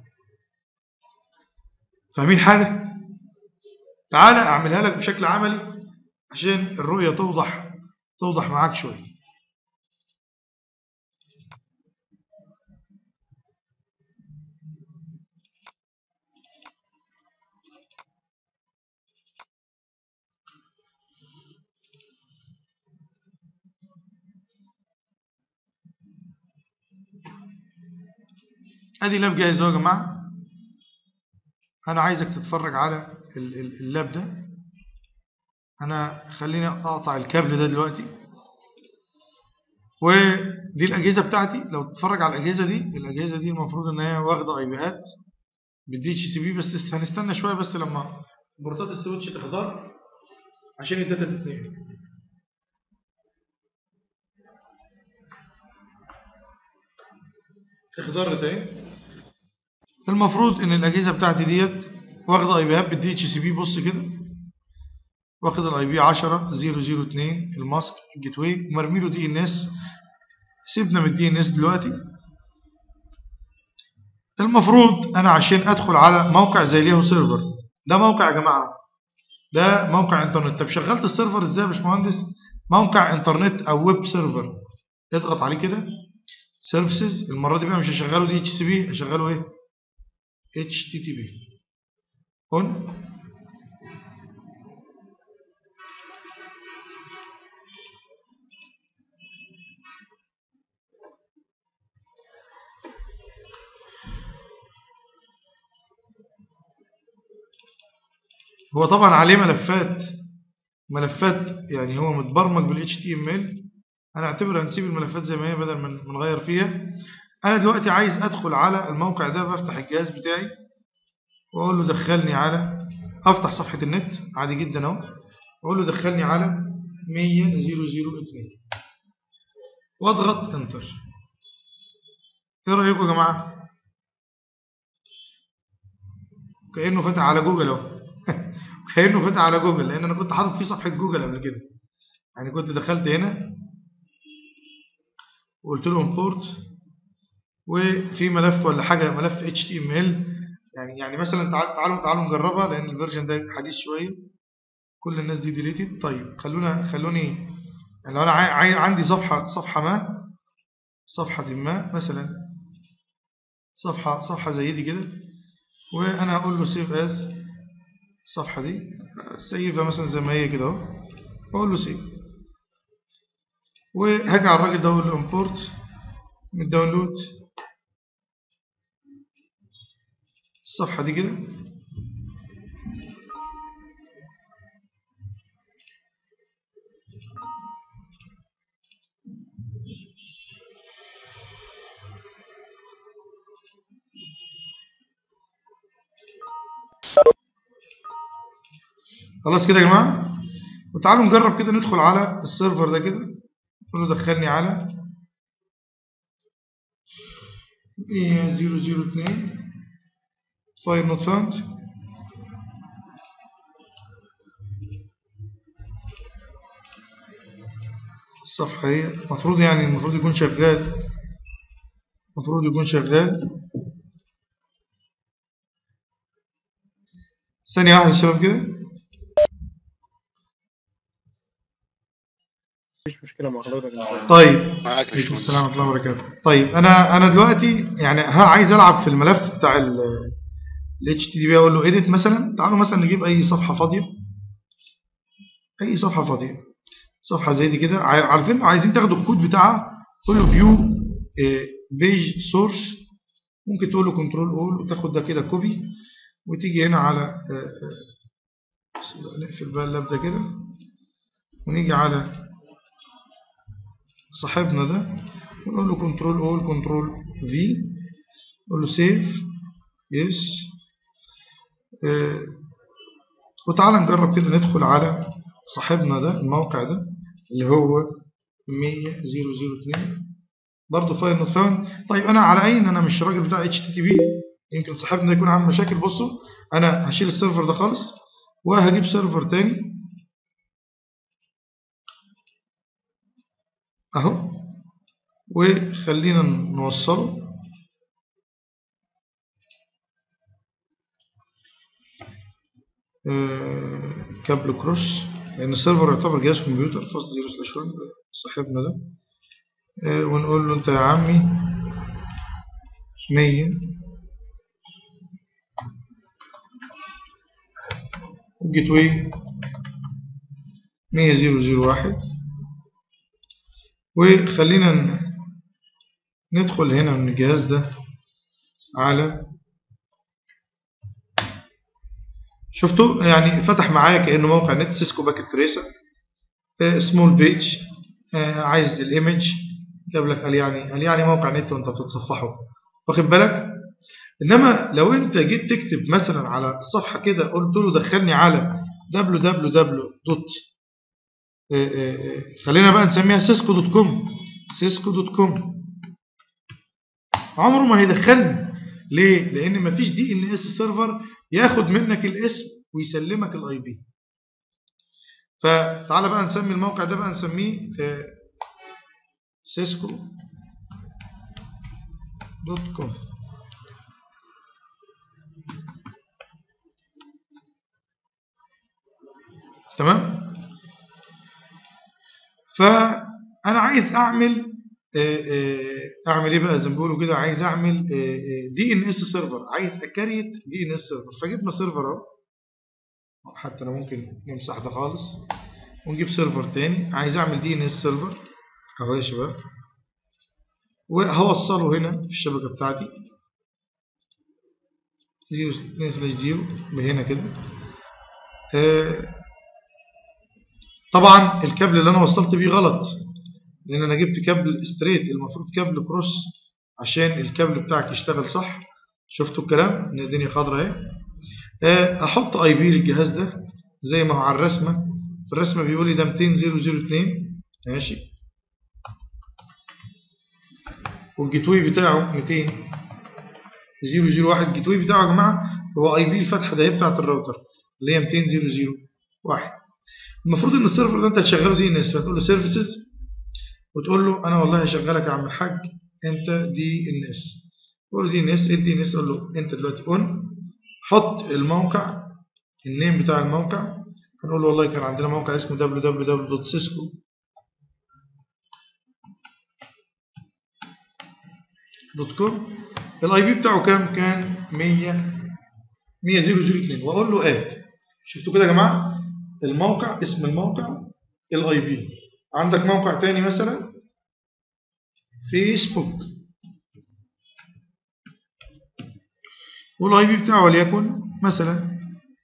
S1: فاهمين حاجة؟ تعالى أعملها لك بشكل عملي عشان الرؤية توضح توضح معاك شوية ادي لاب جاهز اهو يا جماعه انا عايزك تتفرج على ال- ال- اللاب ده انا خليني اقطع الكابل ده دلوقتي ودي الاجهزه بتاعتي لو تتفرج على الاجهزه دي الاجهزه دي المفروض ان هي واخده اي بيهات بالدي اتش سي بي بس است- هنستنى شويه بس لما بورتات السويتش تخضر عشان الداتا تتنقل اخضرت اهي المفروض ان الاجهزه بتاعتي ديت واخده اي بيهات بالدي اتش سي بي بص كده واخد الاي بي 10 002 الماسك الجيت واي ومرمي له دي ان اس سيبنا من الدي ان اس دلوقتي المفروض انا عشان ادخل على موقع زي الياهو سيرفر ده موقع يا جماعه ده موقع انترنت طب شغلت السيرفر ازاي يا باشمهندس موقع انترنت او ويب سيرفر اضغط عليه كده سيرفيسز المره دي بقى مش هشغله دي اتش سي بي هشغله ايه اتش تي تي بي اون هو طبعا عليه ملفات ملفات يعني هو متبرمج بال HTML انا اعتبر هنسيب الملفات زي ما هي بدل من من نغير فيها انا دلوقتي عايز ادخل على الموقع ده بفتح الجهاز بتاعي واقول له دخلني على افتح صفحة النت عادي جدا اهو واقول له دخلني على 100002 واضغط انتر ايه رايكم يا جماعه كانه فتح على جوجل اهو كانه فتح على جوجل لان انا كنت حاطط فيه صفحه جوجل قبل كده يعني كنت دخلت هنا وقلت له امبورت وفي ملف ولا حاجه ملف HTML يعني يعني مثلا تعال تعالوا تعالوا نجربها لان الفيرجن ده حديث شويه كل الناس دي ديليتد طيب خلونا خلوني يعني لو انا عاي عاي عندي صفحه صفحه ما صفحه ما مثلا صفحه صفحه زي دي كده وانا هقول له سيف از الصفحه دي سيفها مثلا زي ما هي كده اهو واقول له سيف وهاجي على الراجل ده اقول له امبورت من الداونلود الصفحه دي كده خلاص كده يا جماعه وتعالوا نجرب كده ندخل على السيرفر ده كده نقول له دخلني على 002 فايل نوت فاوند الصفحة هي المفروض يعني المفروض يكون شغال المفروض يكون شغال ثانية واحدة يا شباب كده
S7: مفيش مشكلة مع حضرتك
S1: طيب
S3: معاك يا
S1: عليكم
S3: باشمهندس
S1: السلام ورحمة الله وبركاته طيب أنا أنا دلوقتي يعني ها عايز ألعب في الملف بتاع ال HTTP أقول له edit مثلا تعالوا مثلا نجيب أي صفحة فاضية أي صفحة فاضية صفحة زي دي كده عا- عارفين عايزين تاخدوا الكود بتاعها تقول له فيو بيج سورس ممكن تقول له كنترول اول وتاخد ده كده كوبي وتيجي هنا على آه، آه، نقفل بقى اللاب ده كده ونيجي على صاحبنا ده ونقول له كنترول اول كنترول في نقول له سيف يس وتعالى نجرب كده ندخل على صاحبنا ده الموقع ده اللي هو 100.0.0.2 برضه فايل نوت فاوند طيب انا على عين انا مش راجل بتاع اتش تي تي بي يمكن صاحبنا ده يكون عامل مشاكل بصوا انا هشيل السيرفر ده خالص وهجيب سيرفر تاني اهو وخلينا نوصله آه، كابل كروس لان السيرفر يعتبر جهاز كمبيوتر فاست زيرو سلاش 1 صاحبنا ده آه، ونقول له انت يا عمي 100 الجيت واي 10001 وخلينا ن- ندخل هنا من الجهاز ده على شفتوا يعني فتح معايا كأنه موقع نت سيسكو باكيت تريسر سمول بيج عايز الايمج جاب لك قال يعني قال يعني موقع نت وانت بتتصفحه واخد بالك انما لو انت جيت تكتب مثلا على الصفحه كده قلت له دخلني على www. خلينا بقى نسميها سيسكو دوت كوم سيسكو دوت كوم عمره ما هيدخلني ليه؟ لان مفيش دي ان اس سيرفر ياخد منك الاسم ويسلمك الاي بي فتعالى بقى نسمي الموقع ده بقى نسميه آه، سيسكو دوت كوم تمام فانا عايز اعمل آه، آه، اعمل ايه بقى زي ما بيقولوا كده عايز اعمل دي ان اس سيرفر عايز اكريت دي ان اس سيرفر فجبنا سيرفر اهو حتى انا ممكن نمسح ده خالص ونجيب سيرفر تاني عايز اعمل دي ان اس سيرفر اهو يا شباب وهوصله هنا في الشبكه بتاعتي 0 سلاش 0 بهنا كده آه، طبعا الكابل اللي انا وصلت بيه غلط لان انا جبت كابل ستريت المفروض كابل كروس عشان الكابل بتاعك يشتغل صح شفتوا الكلام ان الدنيا خضراء اهي آه، احط اي بي للجهاز ده زي ما هو على الرسمه في الرسمه بيقول لي ده 200.002 ماشي والجيت واي بتاعه 200 001 الجيت واي بتاعه يا جماعه هو اي بي الفتحه ده هي بتاعه الراوتر اللي هي 200.001 المفروض ان السيرفر ده انت تشغله دي ان اس فتقول له سيرفيسز وتقول له انا والله هشغلك يا عم الحاج انت دي ان اس تقول له دي ان اس ايه دي ان اس قول له انت دلوقتي اون حط الموقع النيم بتاع الموقع هنقول له والله كان عندنا موقع اسمه www.cisco دوت كوم الاي بي بتاعه كام كان 100 100.002 واقول له اد شفتوا كده يا جماعه الموقع اسم الموقع الاي بي عندك موقع تاني مثلا فيسبوك والاي بي بتاعه وليكن مثلا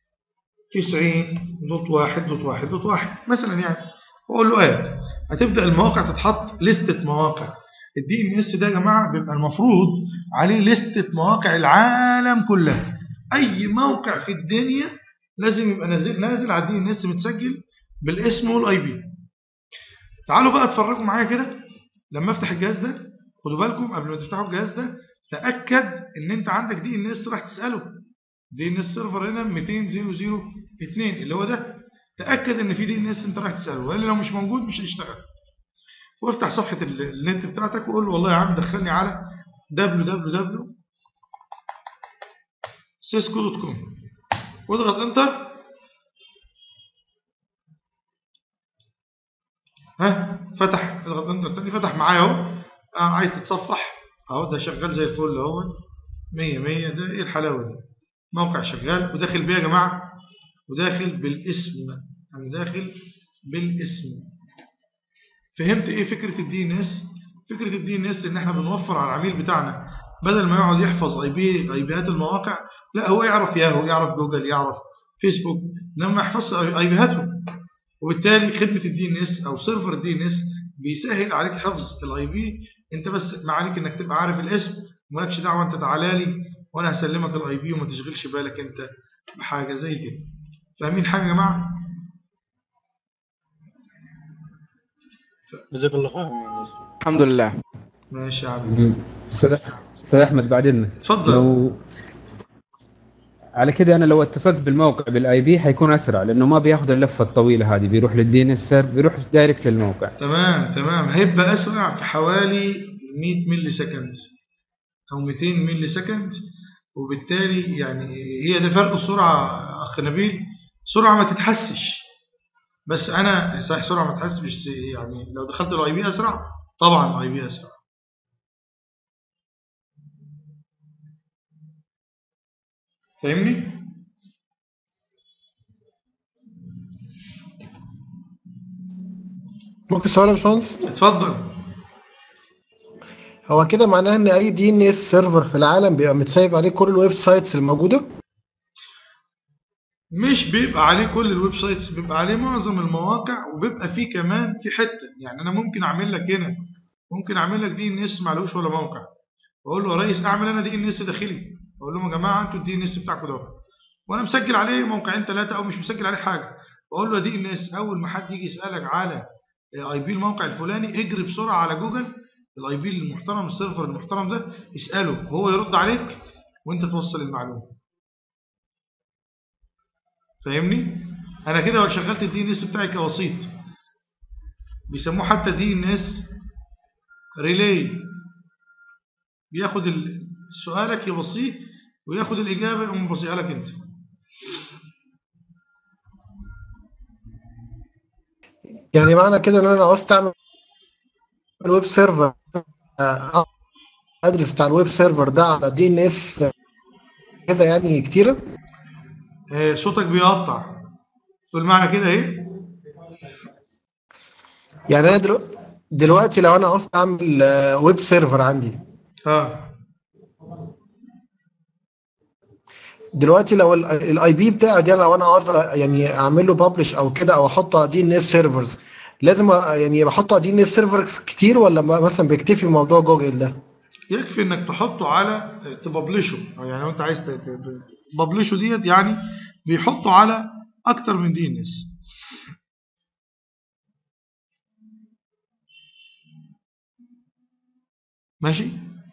S1: 90 دوت واحد دوت واحد دوت واحد مثلا يعني واقول له اد هتبدا المواقع تتحط لستة مواقع الدي ان اس ده يا جماعه بيبقى المفروض عليه لستة مواقع العالم كلها اي موقع في الدنيا لازم يبقى نازل نازل على الدي ان اس متسجل بالاسم والاي بي تعالوا بقى اتفرجوا معايا كده لما افتح الجهاز ده خدوا بالكم قبل ما تفتحوا الجهاز ده تاكد ان انت عندك دي ان اس راح تساله دي ان اس سيرفر هنا 200.0.2 اللي هو ده تاكد ان في دي ان اس انت رايح تساله والا لو مش موجود مش هيشتغل وافتح صفحه ال- النت بتاعتك وقول له والله يا عم دخلني على www cisco.com واضغط انتر ها فتح اضغط انتر تاني فتح معايا اهو آه عايز تتصفح اهو ده شغال زي الفل اهو 100 100 ده ايه الحلاوه دي موقع شغال وداخل بيه يا جماعه وداخل بالاسم انا داخل بالاسم فهمت ايه فكره الدي ان اس فكره الدي ان اس ان احنا بنوفر على العميل بتاعنا بدل ما يقعد يحفظ اي بي اي بيات المواقع لا هو يعرف ياهو يعرف جوجل يعرف فيسبوك لما ما يحفظش اي بيهاتهم وبالتالي خدمه الدي ان اس او سيرفر الدي ان اس بيسهل عليك حفظ الاي بي انت بس ما عليك انك تبقى عارف الاسم ومالكش دعوه انت تعالى لي وانا هسلمك الاي بي وما تشغلش بالك انت بحاجه زي كده فاهمين حاجه يا جماعه
S7: جزاك الله خير يا أستاذ.
S4: الحمد لله
S1: ماشي يا عم
S8: استاذ استاذ احمد بعدين
S1: اتفضل
S8: لو على كده انا لو اتصلت بالموقع بالاي بي حيكون اسرع لانه ما بياخذ اللفه الطويله هذه بيروح للدي ان اس بيروح دايركت للموقع
S1: تمام تمام هيبقى اسرع في حوالي 100 ملي سكند او 200 ملي سكند وبالتالي يعني هي ده فرق السرعه اخ نبيل سرعه ما تتحسش بس انا صحيح سرعه ما تتحسش بس يعني لو دخلت الاي بي اسرع طبعا الاي بي اسرع فاهمني
S6: ممكن سؤال يا باشمهندس
S1: اتفضل
S6: هو كده معناه ان اي دي ان اس سيرفر في العالم بيبقى متسايب عليه كل الويب سايتس الموجوده
S1: مش بيبقى عليه كل الويب سايتس بيبقى عليه معظم المواقع وبيبقى فيه كمان في حته يعني انا ممكن اعمل لك هنا ممكن اعمل لك دي ان اس معلوش ولا موقع واقول له يا ريس اعمل انا دي ان اس داخلي اقول لهم يا جماعه انتوا الدي ان اس بتاعكم ده وانا مسجل عليه موقعين ثلاثه او مش مسجل عليه حاجه بقول له دي ان اس اول ما حد يجي يسالك على اي بي الموقع الفلاني اجري بسرعه على جوجل الاي بي المحترم السيرفر المحترم ده اساله وهو يرد عليك وانت توصل المعلومه فاهمني انا كده شغلت الدي ان اس بتاعي كوسيط بيسموه حتى دي ان اس ريلاي بياخد ال- سؤالك يبصيه وياخد الاجابه يقوم مبصيها لك انت
S6: يعني معنى كده ان انا عاوز اعمل الويب سيرفر آه، ادرس بتاع الويب سيرفر ده على دي ان اس كذا يعني كتيره
S1: آه، صوتك بيقطع تقول معنى كده ايه
S6: يعني انا دلو- دلوقتي لو انا عاوز اعمل آه، ويب سيرفر عندي
S1: اه
S6: دلوقتي لو الاي بي بتاعي ده لو انا عاوز يعني اعمل له ببلش او كده او احطه على دي ان اس سيرفرز لازم أ- يعني بحطه على دي ان اس سيرفرز كتير ولا م- مثلا بيكتفي موضوع جوجل ده
S1: يكفي انك تحطه على تببلشه يعني لو انت عايز ت- ت- تببلشه ديت يعني بيحطه على اكتر من دي ان اس ماشي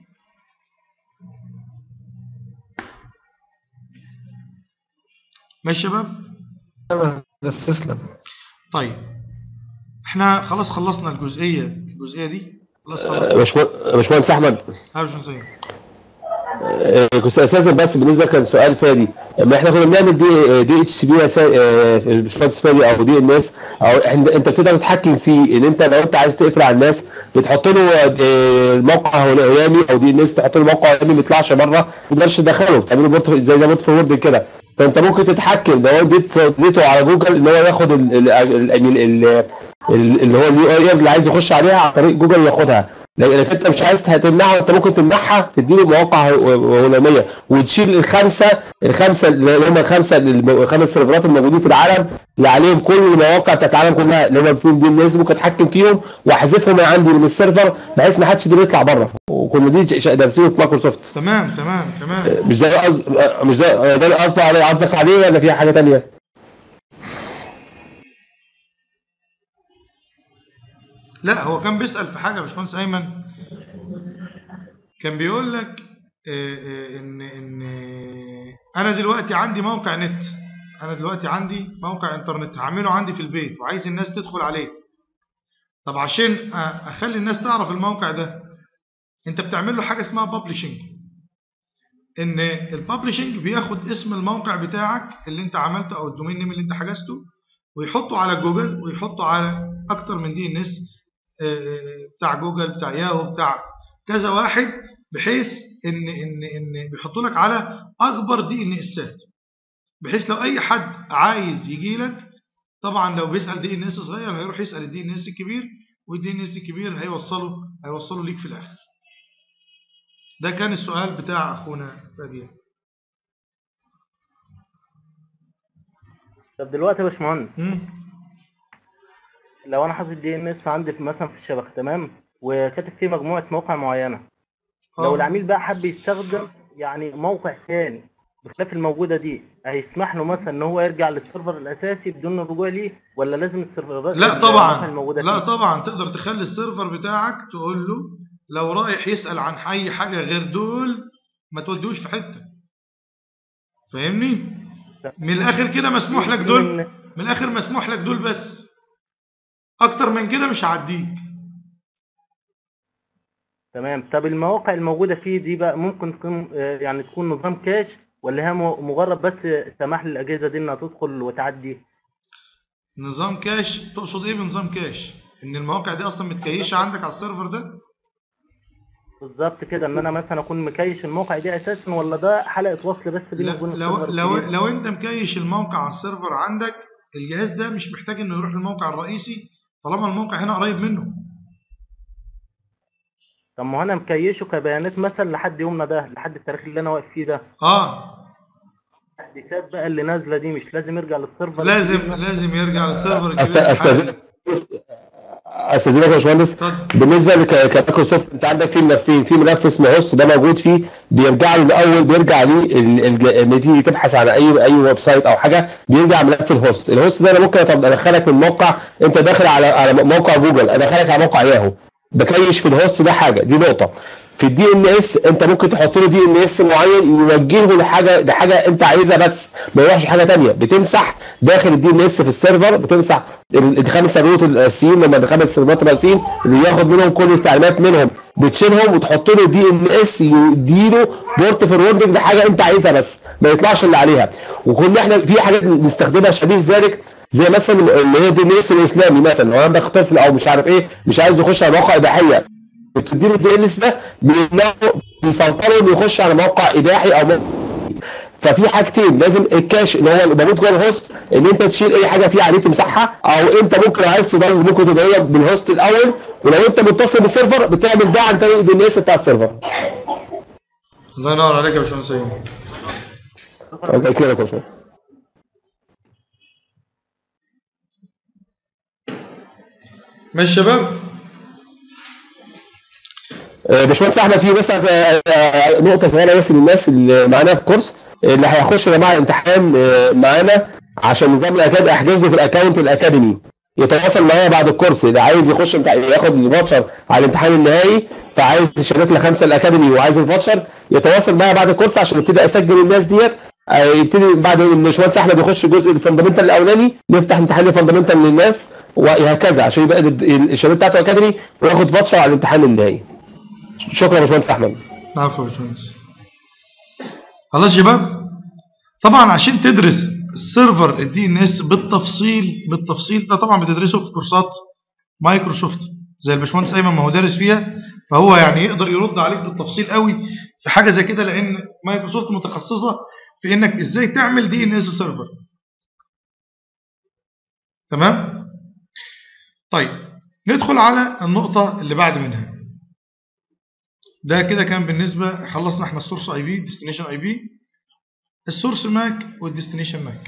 S1: ماشي يا شباب
S6: بس تسلم
S1: طيب احنا خلاص خلصنا الجزئيه الجزئيه دي خلاص خلاص
S9: باشمهندس باشمهندس احمد
S1: ها يا باشمهندس إيه؟
S9: آه، كنت اساسا بس بالنسبه كان سؤال فادي لما احنا كنا بنعمل دي دي اتش سي بي باشمهندس فادي او دي ان اس او إحنا- انت بتقدر تتحكم فيه ان انت لو انت عايز تقفل على الناس بتحط له آه، الموقع الاولاني او دي ان اس تحط له موقع اولاني ما يطلعش بره ما تقدرش تدخله تعمله بورت زي ده بورت فورورد كده فانت ممكن تتحكم لو اديت اديته على جوجل ان هو ياخد ال- ال- ال- ال- ال- ال- اللي هو اليو اي اللي عايز يخش عليها عن طريق جوجل ياخدها لانك انت مش عايز تمنعها انت ممكن تمنعها تديله مواقع هلاميه وتشيل الخمسه الخمسه اللي هم الخمسه الخمس سيرفرات الموجودين في العالم اللي عليهم كل المواقع بتاعت العالم كلها اللي هم فيهم دي الناس ممكن اتحكم فيهم واحذفهم من عندي من السيرفر بحيث ما حدش يقدر يطلع بره وكنا دي ش- دارسينه في مايكروسوفت
S1: تمام تمام تمام
S9: مش ده قصد مش ده ده اللي قصده عليه قصدك عليه ولا في حاجه ثانيه؟
S1: لا هو كان بيسأل في حاجة يا باشمهندس أيمن كان بيقول لك آه، آه، إن إن أنا دلوقتي عندي موقع نت أنا دلوقتي عندي موقع إنترنت هعمله عندي في البيت وعايز الناس تدخل عليه طب عشان أ- أخلي الناس تعرف الموقع ده أنت بتعمل له حاجة اسمها بابليشنج إن البابليشنج بياخد اسم الموقع بتاعك اللي أنت عملته أو الدومين نيم اللي أنت حجزته ويحطه على جوجل ويحطه على أكتر من دي إن إس بتاع جوجل بتاع ياهو بتاع كذا واحد بحيث ان ان ان بيحطوا لك على اكبر دي ان اسات بحيث لو اي حد عايز يجي لك طبعا لو بيسال دي ان اس صغير هيروح يسال الدي ان اس الكبير والدي ان اس الكبير هيوصله هيوصله ليك في الاخر ده كان السؤال بتاع اخونا فادي
S5: طب دلوقتي يا باشمهندس لو انا حاطط دي ان اس عندي في مثلا في الشبكه تمام وكاتب فيه مجموعه مواقع معينه لو
S1: آه.
S5: العميل بقى حب يستخدم يعني موقع تاني بخلاف الموجوده دي هيسمح له مثلا ان هو يرجع للسيرفر الاساسي بدون الرجوع ليه ولا لازم السيرفرات
S1: لا
S5: المواقع
S1: طبعا
S5: الموجوده
S1: لا
S5: فيه؟
S1: طبعا تقدر تخلي السيرفر بتاعك تقول له لو رايح يسأل عن اي حاجة غير دول ما توديهوش في حتة فاهمني من الاخر كده مسموح لك دول من الاخر مسموح لك دول بس اكتر من كده مش هعديك
S5: تمام طب المواقع الموجوده فيه دي بقى ممكن تكون آه، يعني تكون نظام كاش ولا هي م- مجرد بس سماح للاجهزه دي انها تدخل وتعدي
S1: نظام كاش تقصد ايه بنظام كاش ان المواقع دي اصلا متكيشة عندك على السيرفر ده
S5: بالظبط كده ان انا مثلا اكون مكيش الموقع دي اساسا ولا ده حلقه وصل بس بيني
S1: لا
S5: وبين
S1: لو
S5: السيرفر
S1: لو
S5: الكبير؟
S1: لو انت مكيش الموقع على السيرفر عندك الجهاز ده مش محتاج انه يروح للموقع الرئيسي طالما الموقع هنا قريب منه
S5: طب ما هو انا مكيشه كبيانات مثلا لحد يومنا ده لحد التاريخ اللي انا واقف فيه ده
S1: اه
S5: التحديثات بقى اللي نازله دي مش لازم يرجع للسيرفر
S1: لازم
S5: الكبير نفسه؟
S1: لازم يرجع للسيرفر
S9: أست-
S1: الكبير
S9: استاذنك استاذنك يا باشمهندس بالنسبه لك كمايكروسوفت انت عندك في ملفين في ملف اسمه هوست ده موجود فيه بيرجع له الاول بيرجع ليه ال- ال- لما تيجي تبحث عن اي اي ويب سايت او حاجه بيرجع ملف الهوست الهوست ده انا ممكن أطب- ادخلك من موقع انت داخل على على موقع جوجل ادخلك على موقع ياهو بكيش في الهوست ده حاجه دي نقطه في الدي ان اس انت ممكن تحط له دي ان اس معين يوجهه لحاجه لحاجه انت عايزها بس ما يروحش حاجه ثانيه بتمسح داخل الدي ان اس في السيرفر بتمسح ال- الخمس سيرفرات الاساسيين لما الخمس سيرفرات الاساسيين اللي ياخد منهم كل التعليمات منهم بتشيلهم وتحط له دي ان اس يديله بورت فوروردنج لحاجه انت عايزها بس ما يطلعش اللي عليها وكنا احنا في حاجات بنستخدمها شبيه ذلك زي مثلا اللي هي دي ان اس الاسلامي مثلا لو عندك طفل او مش عارف ايه مش عايز يخش على مواقع اباحيه بتديله الدي ان اس ده بيمنعه بيفلتره انه يخش على موقع اباحي او موقع ففي حاجتين لازم الكاش اللي هو اللي موجود جوه الهوست ان انت تشيل اي حاجه فيه عليه تمسحها او انت ممكن لو عايز تضرب ممكن تضرب بالهوست الاول ولو انت متصل بالسيرفر بتعمل ده عن طريق الدي ان اس بتاع السيرفر
S1: الله ينور عليك يا باشمهندس ايمن
S9: الله يكرمك يا باشمهندس
S1: ماشي يا شباب
S9: آه، باشمهندس احمد في بس آه، آه، نقطه صغيره بس للناس اللي معانا في الكورس اللي هيخش يا جماعه امتحان آه، معانا عشان نظام الاكاد احجز له في الاكونت الاكاديمي يتواصل معايا بعد الكورس اللي عايز يخش امتحان ياخد الفاتشر على الامتحان النهائي فعايز الشهادات الخمسه الاكاديمي وعايز الفاتشر يتواصل معايا بعد الكورس عشان ابتدي اسجل الناس ديت آه، يبتدي بعد ما الباشمهندس احمد يخش الجزء الفندمنتال الاولاني نفتح امتحان الفندمنتال للناس وهكذا عشان يبقى ال- الشهادات بتاعته اكاديمي وياخد فاتشر على الامتحان النهائي شكرا يا باشمهندس احمد
S1: عفوا يا باشمهندس خلاص يا شباب طبعا عشان تدرس السيرفر الدي ان اس بالتفصيل بالتفصيل ده طبعا بتدرسه في كورسات مايكروسوفت زي الباشمهندس ايمن ما هو دارس فيها فهو يعني يقدر يرد عليك بالتفصيل قوي في حاجه زي كده لان مايكروسوفت متخصصه في انك ازاي تعمل دي ان اس سيرفر تمام طيب ندخل على النقطه اللي بعد منها ده كده كان بالنسبه خلصنا احنا السورس اي بي ديستنيشن اي بي السورس ماك والديستنيشن ماك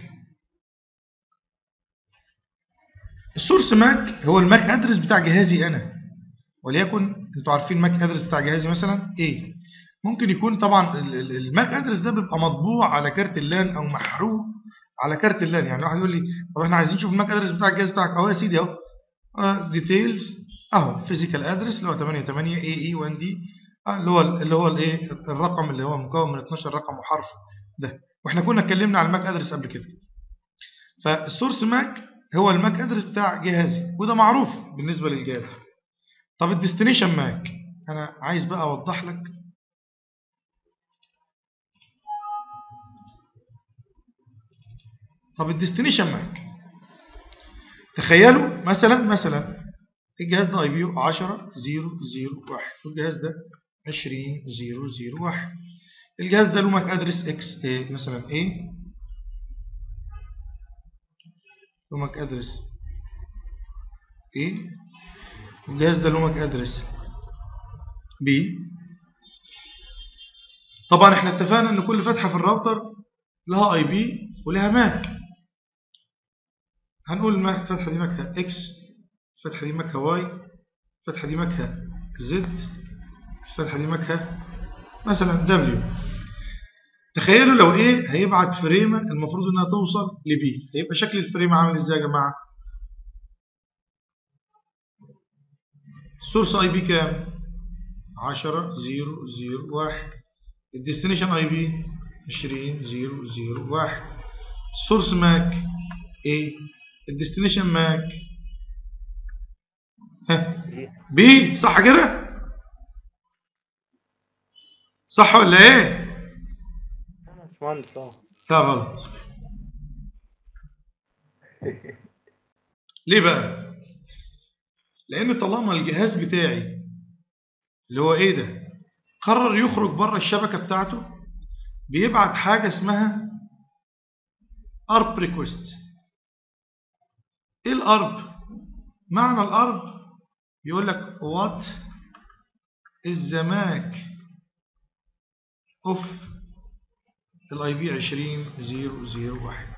S1: السورس ماك هو الماك ادرس بتاع جهازي انا وليكن انتوا عارفين الماك ادرس بتاع جهازي مثلا ايه ممكن يكون طبعا ال- ال- الماك ادرس ده بيبقى مطبوع على كارت اللان او محروق على كارت اللان يعني واحد يقول لي طب احنا عايزين نشوف الماك ادرس بتاع الجهاز بتاعك اهو يا سيدي اهو ديتيلز اهو فيزيكال ادرس اللي هو 88 اي اي 1 دي اللي هو اللي هو الايه الرقم اللي هو مكون من 12 رقم وحرف ده واحنا كنا اتكلمنا على الماك ادرس قبل كده فالسورس ماك هو الماك ادرس بتاع جهازي وده معروف بالنسبه للجهاز طب الديستنيشن ماك انا عايز بقى اوضح لك طب الديستنيشن ماك تخيلوا مثلا مثلا الجهاز ده اي بي 10 0 0 1 والجهاز ده 20 0 0 1 الجهاز ده له ماك ادرس اكس ايه مثلا ايه له ماك ادرس ايه والجهاز ده له ماك ادرس بي طبعا احنا اتفقنا ان كل فتحه في الراوتر لها اي بي ولها ماك هنقول الم- الفتحه دي ماكها اكس الفتحه دي ماكها واي الفتحه دي ماكها زد الفتحه دي ماكها مثلا دبليو تخيلوا لو ايه هيبعت فريمه المفروض انها توصل لبي هيبقى شكل الفريمه عامل ازاي يا جماعه السورس اي بي كام 10 0 0 1 الديستنيشن اي بي 20 0 0 1 السورس ماك ايه الديستنيشن ماك ها بي صح كده صح ولا ايه
S5: باشمهندس اه
S1: لا غلط ليه بقى لان طالما الجهاز بتاعي اللي هو ايه ده قرر يخرج بره الشبكه بتاعته بيبعت حاجه اسمها ارب ريكوست ايه الارب معنى الارب يقول لك what is the MAC of الاي بي 20001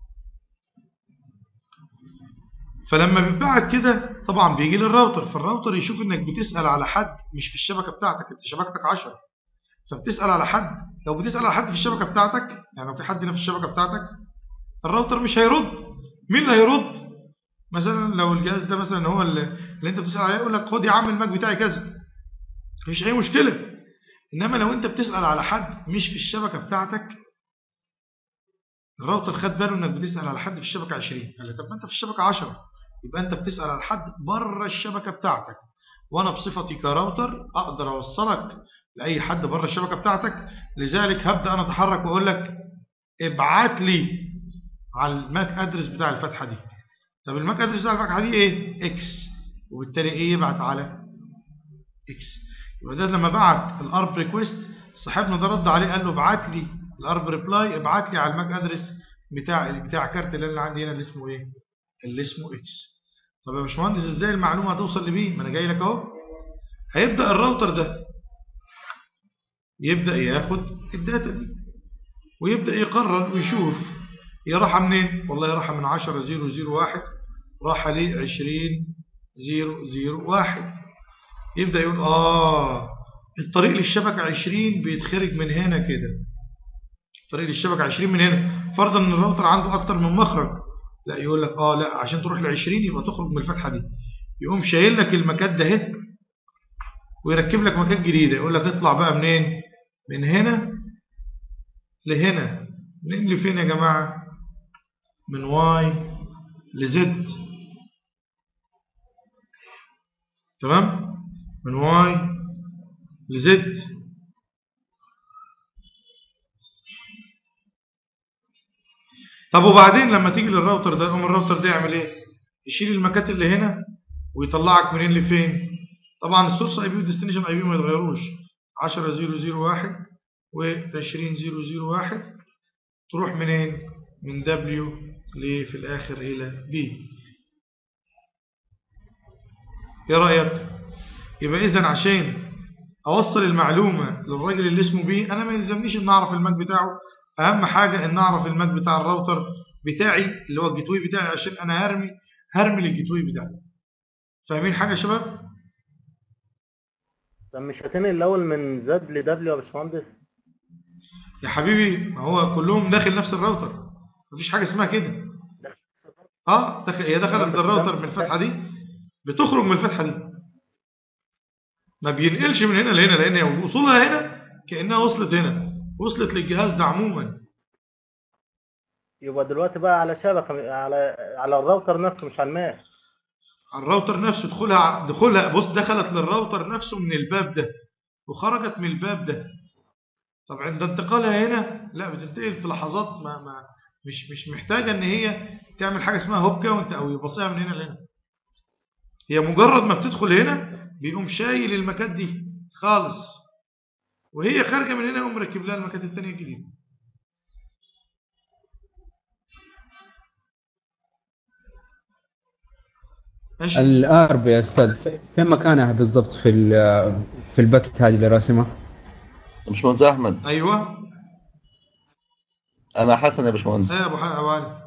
S1: فلما بيتبعت كده طبعا بيجي للراوتر فالراوتر يشوف انك بتسأل على حد مش في الشبكة بتاعتك انت شبكتك 10 فبتسأل على حد لو بتسأل على حد في الشبكة بتاعتك يعني لو في حد هنا في الشبكة بتاعتك الراوتر مش هيرد مين اللي هيرد مثلا لو الجهاز ده مثلا هو اللي, اللي انت بتسأل عليه يقول لك خد يا عم الماك بتاعي كذا مفيش اي مشكلة انما لو انت بتسأل على حد مش في الشبكة بتاعتك الراوتر خد باله انك بتسأل على حد في الشبكة 20 قال لي طب ما انت في الشبكة 10 يبقى انت بتسأل على حد بره الشبكة بتاعتك وانا بصفتي كراوتر اقدر اوصلك لاي حد بره الشبكة بتاعتك لذلك هبدأ انا اتحرك واقول لك ابعت لي على الماك ادرس بتاع الفتحة دي طب الماك ادرس بتاع الفتحة دي ايه اكس وبالتالي ايه يبعت على اكس يبقى ده لما بعت الارب ريكويست صاحبنا ده رد عليه قال له ابعت لي الارب ريبلاي ابعت لي على الماك ادرس بتاع بتاع كارت اللي انا عندي هنا اللي اسمه ايه اللي اسمه اكس طب يا باشمهندس ازاي المعلومه هتوصل لبي ما انا جاي لك اهو هيبدا الراوتر ده يبدا ياخد الداتا دي ويبدا يقرر ويشوف هي رايحه منين والله رايحه من 10 0 1 رايحه ل 20 0 1 يبدا يقول اه الطريق للشبكه 20 بيتخرج من هنا كده طريق للشبكه 20 من هنا فرضا ان الراوتر عنده اكتر من مخرج لا يقول لك اه لا عشان تروح ل 20 يبقى تخرج من الفتحه دي يقوم شايل لك المكان ده اهي ويركب لك مكان جديد يقول لك اطلع بقى منين من هنا لهنا منين لفين يا جماعه من واي لزد تمام من واي لزد طب وبعدين لما تيجي للراوتر ده يقوم الراوتر ده يعمل ايه يشيل المكات اللي هنا ويطلعك منين لفين طبعا السورس اي بي والديستنيشن اي بي ما يتغيروش 10001 و 20001 تروح منين من دبليو ل في الاخر الى بي ايه رايك يبقى اذا عشان اوصل المعلومه للراجل اللي اسمه بي انا ما يلزمنيش ان اعرف الماك بتاعه اهم حاجه ان اعرف الماك بتاع الراوتر بتاعي اللي هو الجيت واي بتاعي عشان انا هرمي هرمي للجيت واي بتاعي فاهمين حاجه يا شباب
S5: طب مش هتنقل الاول من زد لدبليو يا باشمهندس
S1: يا حبيبي ما هو كلهم داخل نفس الراوتر مفيش حاجه اسمها كده اه دخل هي دخلت
S5: بس ده
S1: الراوتر
S5: مش
S1: من الفتحه دي بتخرج من الفتحه دي ما بينقلش من هنا لهنا لان وصولها هنا كانها وصلت هنا وصلت للجهاز ده عموما
S5: يبقى دلوقتي بقى على شبكه على على الراوتر نفسه مش على الماك
S1: على الراوتر نفسه دخولها دخولها بص دخلت للراوتر نفسه من الباب ده وخرجت من الباب ده طب عند انتقالها هنا لا بتنتقل في لحظات ما, ما مش مش محتاجه ان هي تعمل حاجه اسمها هوب كاونت او يبصيها من هنا لهنا هي مجرد ما بتدخل هنا بيقوم شايل المكات دي خالص وهي خارجه من هنا يقوم مركب لها المكات الثانيه الجديده ماشي
S8: الارب يا استاذ فين مكانها بالضبط في ال- في الباكت هذه اللي راسمها؟
S2: باشمهندس احمد
S1: ايوه
S2: انا حسن يا باشمهندس
S1: ايه يا ابو حق ابو علي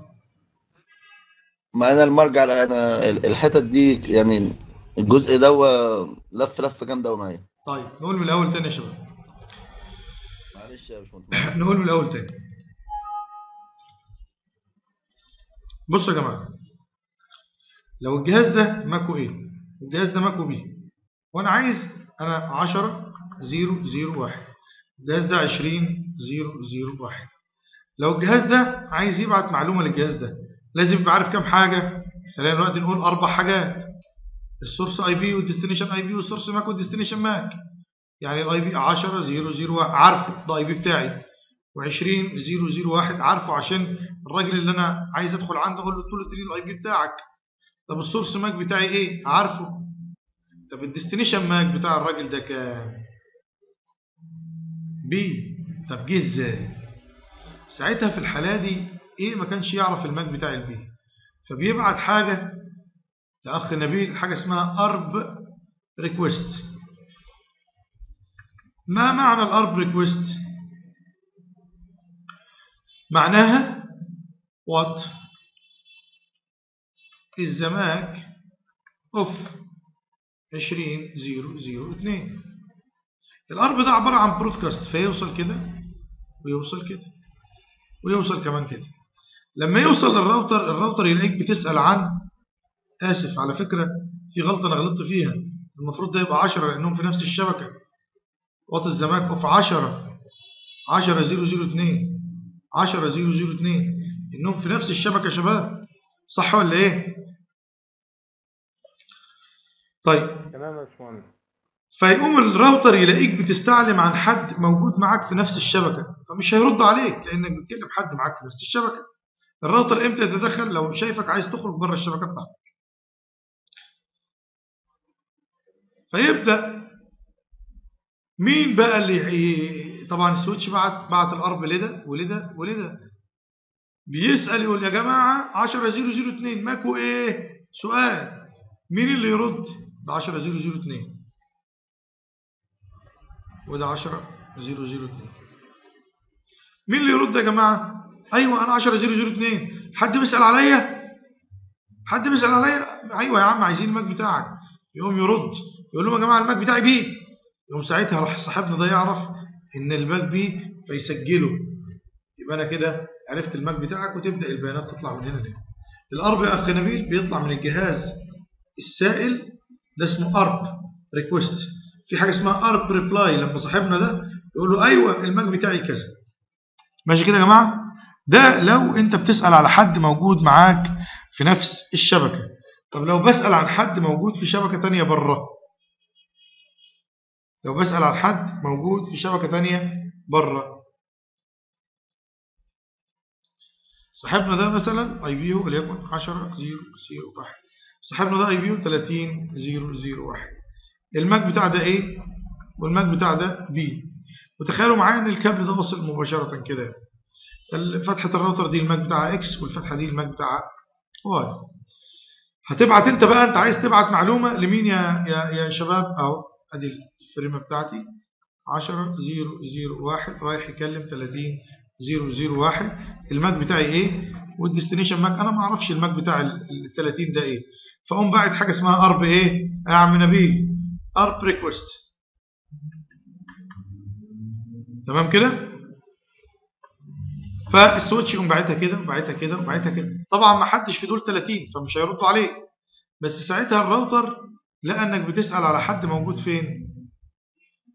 S2: ما انا المرجع انا ال- الحتت دي يعني الجزء ده لف لفه جامده قوي معايا
S1: طيب نقول من الاول تاني يا شباب
S2: معلش يا باشمهندس
S1: نقول من الاول تاني بصوا يا جماعه لو الجهاز ده ماكو ايه والجهاز ده ماكو بي وانا عايز انا 10 0 0 1 الجهاز ده 20 0 0 1 لو الجهاز ده عايز يبعت معلومه للجهاز ده لازم يبقى عارف كام حاجه خلينا دلوقتي نقول اربع حاجات السورس اي بي والديستنيشن اي بي والسورس ماك والديستنيشن ماك يعني الاي بي 10 0 0 1 عارفه ده اي بي بتاعي و20 0 0 1 عارفه عشان الراجل اللي انا عايز ادخل عنده اقول له طول اديني الاي بي بتاعك طب السورس ماك بتاعي ايه عارفه طب الديستنيشن ماك بتاع الراجل ده كام بي طب جه ازاي ساعتها في الحاله دي ايه ما كانش يعرف الماك بتاع البي فبيبعت حاجه لاخ نبيل حاجه اسمها ارب ريكويست ما معنى الارب ريكويست معناها what is the MAC of 20002 الارب ده عباره عن برودكاست فيوصل كده ويوصل كده ويوصل كمان كده لما يوصل للراوتر الراوتر يلاقيك بتسأل عن آسف على فكرة في غلطة أنا غلطت فيها المفروض ده يبقى 10 لأنهم في نفس الشبكة وات الزماك اوف 10 10 002 10 002 إنهم في نفس الشبكة يا شباب صح ولا إيه؟ طيب
S5: تمام يا باشمهندس
S1: فيقوم الراوتر يلاقيك بتستعلم عن حد موجود معاك في نفس الشبكة فمش هيرد عليك لأنك بتكلم حد معاك في نفس الشبكة الراوتر امتى يتدخل لو شايفك عايز تخرج بره الشبكة بتاعتك فيبدأ مين بقى اللي ي- طبعا السويتش بعت بعت الارب لده ولده ولده بيسأل يقول يا جماعة 10 002 ماكو ايه سؤال مين اللي يرد ده 10 002 وده 10 002 مين اللي يرد يا جماعة ايوه انا 10 002 حد بيسأل عليا حد بيسأل عليا ايوه يا عم عايزين الماك بتاعك يقوم يرد يقول لهم يا جماعة الماك بتاعي بي يقوم ساعتها راح صاحبنا ده يعرف ان الماك بي فيسجله يبقى انا كده عرفت الماك بتاعك وتبدا البيانات تطلع من هنا لهنا الارب يا اخ نبيل بيطلع من الجهاز السائل ده اسمه ارب ريكويست في حاجه اسمها ارب ريبلاي لما صاحبنا ده يقول له ايوه الماك بتاعي كذا ماشي كده يا جماعه ده لو انت بتسال على حد موجود معاك في نفس الشبكه طب لو بسال عن حد موجود في شبكه تانية بره لو بسال عن حد موجود في شبكه تانية بره صاحبنا ده مثلا اي بي وليكن 10 0 0 1 صاحبنا ده اي بي 30 0 0 1 الماك بتاع ده ايه والماك بتاع ده بي وتخيلوا معايا ان الكابل ده واصل مباشره كده ال- فتحه الراوتر دي الماك بتاعها اكس والفتحه دي الماك بتاعها واي هتبعت انت بقى انت عايز تبعت معلومه لمين يا يا يا شباب اهو ادي الفريمه بتاعتي 10 0 0 1 رايح يكلم 30 0 0 1 الماك بتاعي ايه والديستنيشن ماك انا ما اعرفش الماك بتاع ال 30 ده ايه فاقوم باعت حاجه اسمها ارب ايه يا عم نبيل ارب ريكوست تمام كده فالسويتش يقوم باعتها كده وباعتها كده وباعتها كده طبعا ما حدش في دول 30 فمش هيردوا عليه بس ساعتها الراوتر لقى انك بتسال على حد موجود فين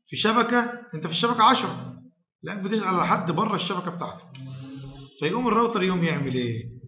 S1: في شبكه انت في الشبكه 10 لقاك بتسال على حد بره الشبكه بتاعتك فيقوم الراوتر يقوم يعمل ايه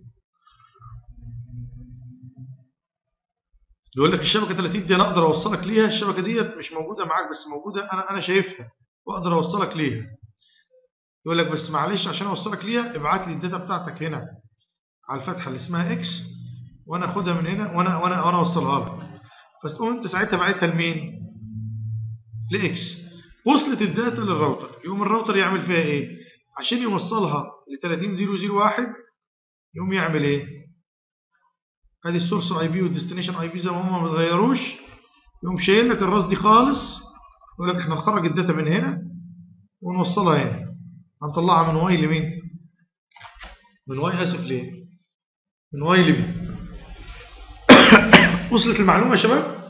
S1: يقول لك الشبكه 30 دي انا اقدر اوصلك ليها الشبكه ديت مش موجوده معاك بس موجوده انا انا شايفها واقدر اوصلك ليها يقول لك بس معلش عشان اوصلك ليها ابعت لي الداتا بتاعتك هنا على الفتحه اللي اسمها اكس وانا اخدها من هنا وانا وانا وانا اوصلها لك فتقوم انت ساعتها باعتها لمين؟ لاكس وصلت الداتا للراوتر يقوم الراوتر يعمل فيها ايه؟ عشان يوصلها ل 30001 يقوم يعمل ايه؟ ادي السورس اي بي والديستنيشن اي بي زي ما هم ما بيتغيروش يقوم شايل لك الراس دي خالص يقول لك احنا نخرج الداتا من هنا ونوصلها هنا هنطلعها من واي لمين؟ من واي اسف ليه؟ من واي لبي وصلت المعلومه يا شباب؟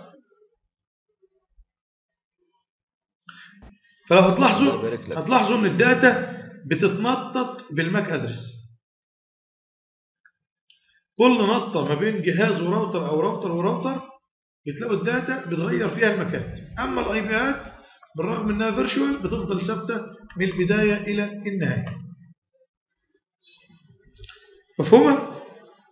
S1: فلو
S2: الله
S1: هتلاحظوا
S2: يبارك لك
S1: هتلاحظوا ان الداتا بتتنطط بالماك ادرس كل نطه ما بين جهاز وراوتر او راوتر وراوتر بتلاقوا الداتا بتغير فيها المكات اما الاي بيات بالرغم انها فيرتشوال بتفضل ثابته من البدايه الى النهايه مفهومه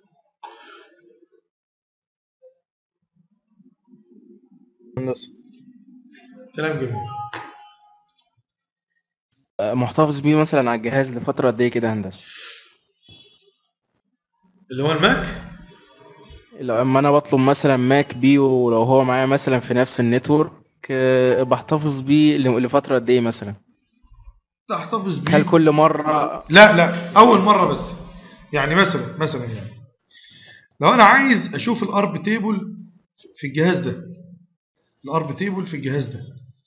S1: كلام جميل
S4: آه، محتفظ بيه مثلا على الجهاز لفترة قد ايه كده يا هندسة؟
S1: اللي هو الماك
S4: لو اما انا بطلب مثلا ماك بيه ولو هو معايا مثلا في نفس النتورك آه، بحتفظ بيه ل- لفترة قد ايه مثلا؟
S1: تحتفظ بيه
S4: هل كل مرة
S1: لا لا اول مره بس يعني مثلا مثلا يعني لو انا عايز اشوف الارب تيبل في الجهاز ده الارب تيبل في الجهاز ده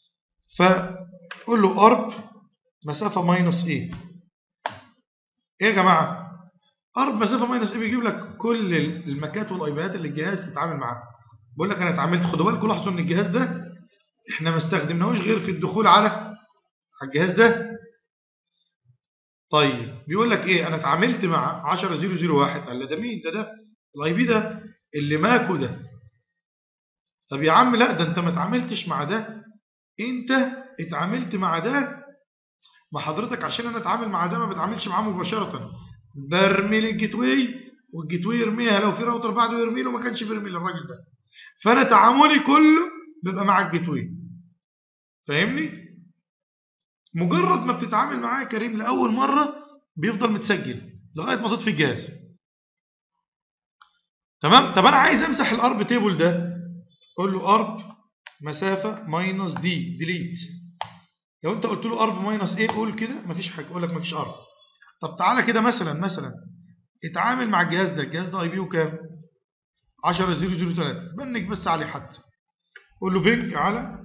S1: فقول له ارب مسافه ماينس ايه ايه يا جماعه ارب مسافه ماينس ايه بيجيب لك كل المكات والاي بيات اللي الجهاز اتعامل معاها بقول لك انا اتعاملت خدوا بالكم لاحظوا ان الجهاز ده احنا ما استخدمناهوش غير في الدخول على على الجهاز ده طيب بيقول لك ايه انا اتعاملت مع 10001 قال له ده مين ده ده الاي بي ده اللي ماكو ده طب يا عم لا ده انت ما اتعاملتش مع ده انت اتعاملت مع ده ما حضرتك عشان انا اتعامل مع ده ما بتعاملش معاه مباشره برمي الجيت واي والجيت واي يرميها لو في راوتر بعده يرمي له ما كانش بيرمي للراجل ده فانا تعاملي كله بيبقى مع الجيت واي فاهمني مجرد ما بتتعامل معاه يا كريم لاول مره بيفضل متسجل لغايه ما تطفي الجهاز تمام طب انا عايز امسح الارب تيبل ده قول له ارب مسافه ماينس دي ديليت لو انت قلت له ارب ماينس ايه قول كده مفيش حاجه يقول لك مفيش ارب طب تعالى كده مثلا مثلا اتعامل مع الجهاز ده الجهاز ده اي بي كام 10003 بنك بس عليه حد قول له بينج على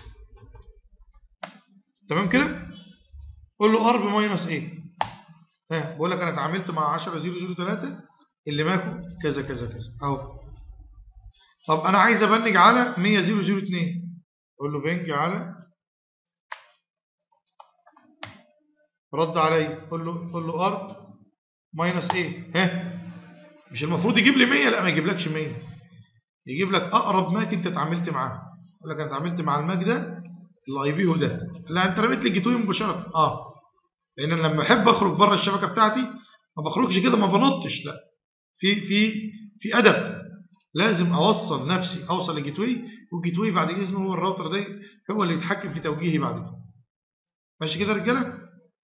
S1: تمام كده قول له ارب ماينس ايه ها بقول لك انا اتعاملت مع 10003 اللي ماكو كذا كذا كذا اهو طب انا عايز ابنج على 100002 اقول له بنج على رد علي قول له قول له ارب ماينس ايه ها مش المفروض يجيب لي 100 لا ما يجيبلكش 100 يجيب لك اقرب ماك انت اتعاملت معاه يقول لك انا اتعاملت مع الماك ده الاي بي هو ده لا انت رميت لي الجيت واي مباشره اه لان أنا لما احب اخرج بره الشبكه بتاعتي ما بخرجش كده ما بنطش لا في في في ادب لازم اوصل نفسي اوصل للجيت واي والجيت واي بعد اذنه هو الراوتر ده هو اللي يتحكم في توجيهي بعد كده ماشي كده يا رجاله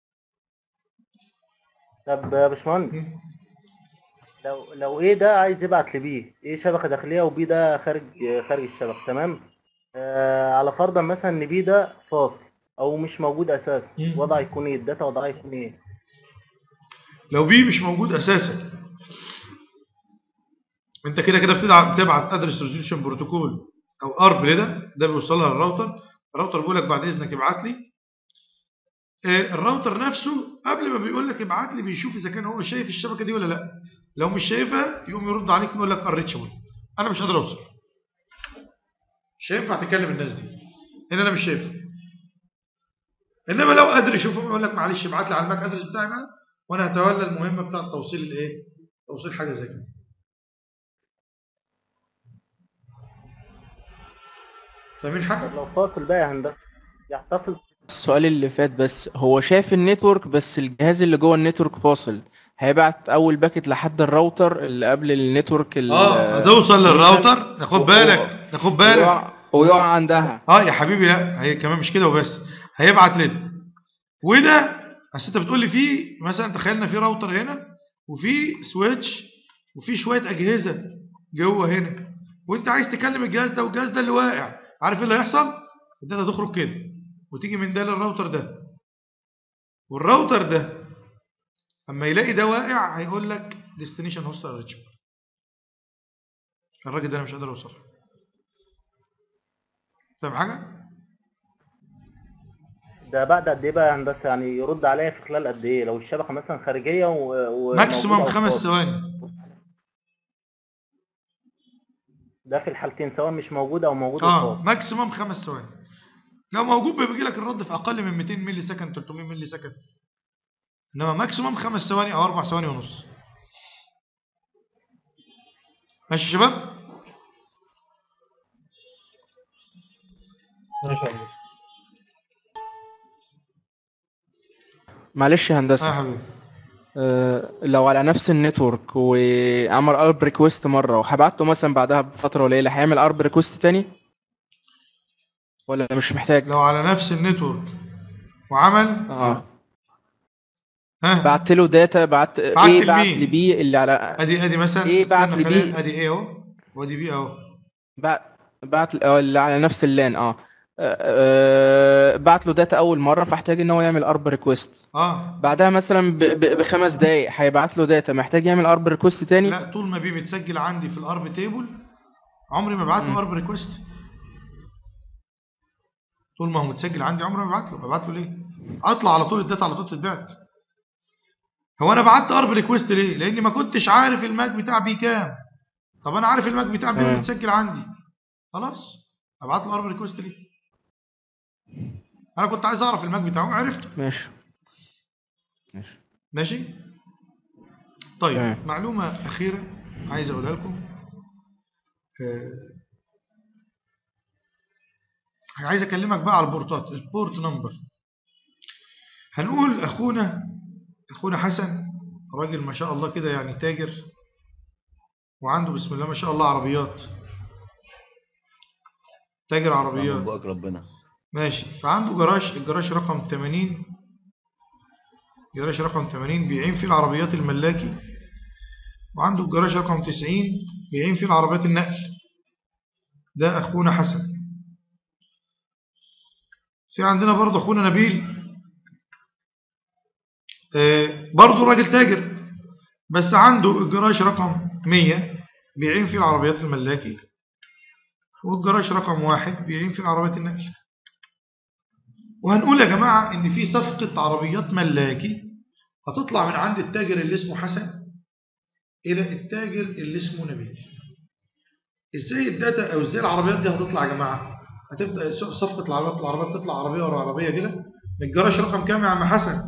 S5: طب يا باشمهندس لو لو ايه ده عايز يبعت لبيه ايه شبكه داخليه وبي ده خارج خارج الشبكه تمام آه على فرضا مثلا ان بي ده فاصل او مش موجود اساسا
S1: مم.
S5: وضع يكون ايه الداتا وضعها يكون ايه
S1: لو بي مش موجود اساسا انت كده كده بتدعم بتبعت ادرس ريزوليوشن بروتوكول او ارب لده ده بيوصلها للراوتر الراوتر بيقول لك بعد اذنك ابعت لي آه، الراوتر نفسه قبل ما بيقول لك ابعت لي بيشوف اذا كان هو شايف الشبكه دي ولا لا لو مش شايفها يقوم يرد عليك يقول لك unreachable انا مش قادر اوصل مش هينفع تكلم الناس دي ان انا مش شايفها انما لو قادر يشوفهم يقول لك معلش ابعت لي على الماك ادرس بتاعي بقى وانا هتولى المهمه بتاعه توصيل الايه توصيل حاجه زي كده فاهمين
S5: طب
S1: حاجه
S5: لو فاصل بقى يا هندسه يحتفظ
S4: السؤال اللي فات بس هو شايف النتورك بس الجهاز اللي جوه النتورك فاصل هيبعت اول باكت لحد الراوتر اللي قبل النتورك ال-
S1: اه هتوصل للراوتر تاخد
S4: و-
S1: بالك تاخد بالك
S4: ويقع- ويقع عندها
S1: اه يا حبيبي لا هي كمان مش كده وبس هيبعت لده وده اصل انت بتقول لي في مثلا تخيلنا في راوتر هنا وفي سويتش وفي شويه اجهزه جوه هنا وانت عايز تكلم الجهاز ده والجهاز ده اللي واقع عارف ايه اللي هيحصل الداتا تخرج كده وتيجي من ده للراوتر ده والراوتر ده اما يلاقي ده واقع هيقول لك ديستنيشن هوست ريتش الراجل ده انا مش قادر اوصل فاهم حاجه
S5: ده بعد قد ايه بقى يا هندسه يعني يرد عليا في خلال قد ايه لو الشبكه مثلا خارجيه و... و...
S1: ماكسيموم
S5: موجودة
S1: خمس
S5: أوقات.
S1: ثواني
S5: ده في الحالتين سواء مش موجود او موجود
S1: اه
S5: وخلاص.
S1: ماكسيموم خمس ثواني لو موجود بيجي لك الرد في اقل من 200 ملي سكند 300 ملي سكند انما ماكسيموم خمس ثواني او اربع ثواني ونص ماشي يا شباب
S7: ماشي يا هندسة.
S4: معلش يا
S1: اه
S4: هندسه
S1: يا حبيبي
S4: آه، لو على نفس النتورك وعمل ارب ريكويست مره وهبعته مثلا بعدها بفتره قليله هيعمل ارب ريكويست تاني ولا مش محتاج
S1: لو على نفس النتورك وعمل
S4: اه
S1: ها
S4: بعت له داتا بعت
S1: بعت
S4: ايه بعت
S1: لمين؟
S4: لبي اللي على
S1: ادي ادي مثلا
S4: ايه بعت
S1: استنى
S4: لي
S1: خلينا-
S4: بيه؟
S1: ادي ايه اهو وادي بي اهو
S4: بعت بعت اه اللي على نفس اللان اه آه، آه، بعت له داتا اول مره فاحتاج ان هو يعمل ارب ريكويست
S1: اه
S4: بعدها مثلا ب- ب- بخمس دقايق هيبعت له داتا محتاج يعمل ارب ريكويست تاني
S1: لا طول ما بي متسجل عندي في الارب تيبل عمري ما بعت له ارب ريكويست طول ما هو متسجل عندي عمري ما ببعت له ببعت له ليه اطلع على طول الداتا على طول تتبعت هو انا بعت ارب ريكويست ليه لاني ما كنتش عارف الماك بتاع بي كام طب انا عارف الماك بتاع بي
S4: تمام.
S1: متسجل عندي خلاص ابعت له ارب ريكويست ليه انا كنت عايز اعرف الماك بتاعه عرفته
S4: ماشي ماشي
S1: ماشي طيب
S4: تمام.
S1: معلومة أخيرة عايز أقولها لكم آه، عايز أكلمك بقى على البورتات البورت نمبر هنقول أخونا أخونا حسن راجل ما شاء الله كده يعني تاجر وعنده بسم الله ما شاء الله عربيات تاجر عربيات
S2: من بقك ربنا
S1: ماشي فعنده جراج الجراج رقم 80 جراج رقم 80 بيعين فيه العربيات الملاكي وعنده الجراج رقم 90 بيعين فيه العربيات النقل ده أخونا حسن في عندنا برضه أخونا نبيل آه، برضه راجل تاجر بس عنده الجراج رقم 100 بيعين فيه العربيات الملاكي والجراج رقم واحد بيعين فيه العربيات النقل وهنقول يا جماعة إن في صفقة عربيات ملاكي هتطلع من عند التاجر اللي اسمه حسن إلى التاجر اللي اسمه نبيل إزاي الداتا أو إزاي العربيات دي هتطلع يا جماعة هتبدأ صفقة العربيات العربيات تطلع عربية ورا عربية كده من الجراج رقم كام يا عم حسن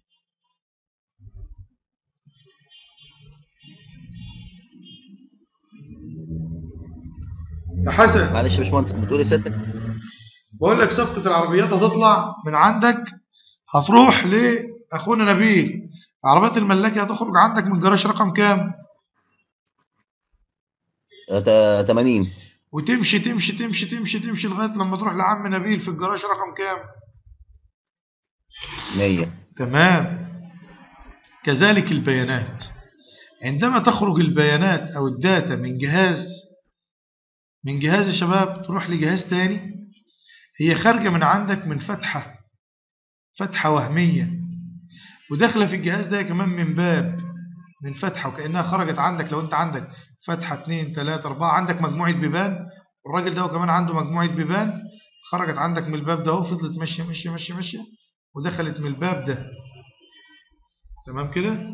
S1: يا حسن
S2: معلش يا باشمهندس بتقول ايه ستك
S1: بقول لك صفقة العربيات هتطلع من عندك هتروح لأخونا نبيل عربيات الملاكي هتخرج عندك من جراج رقم كام
S2: 80
S1: وتمشي تمشي تمشي تمشي تمشي لغاية لما تروح لعم نبيل في الجراج رقم كام
S2: 100
S1: تمام كذلك البيانات عندما تخرج البيانات أو الداتا من جهاز من جهاز يا شباب تروح لجهاز تاني هي خارجة من عندك من فتحة فتحة وهمية وداخلة في الجهاز ده كمان من باب من فتحة وكأنها خرجت عندك لو أنت عندك فتحة 2 3 4 عندك مجموعة بيبان والراجل ده كمان عنده مجموعة بيبان خرجت عندك من الباب ده وفضلت ماشية ماشية ماشية ماشية ودخلت من الباب ده تمام كده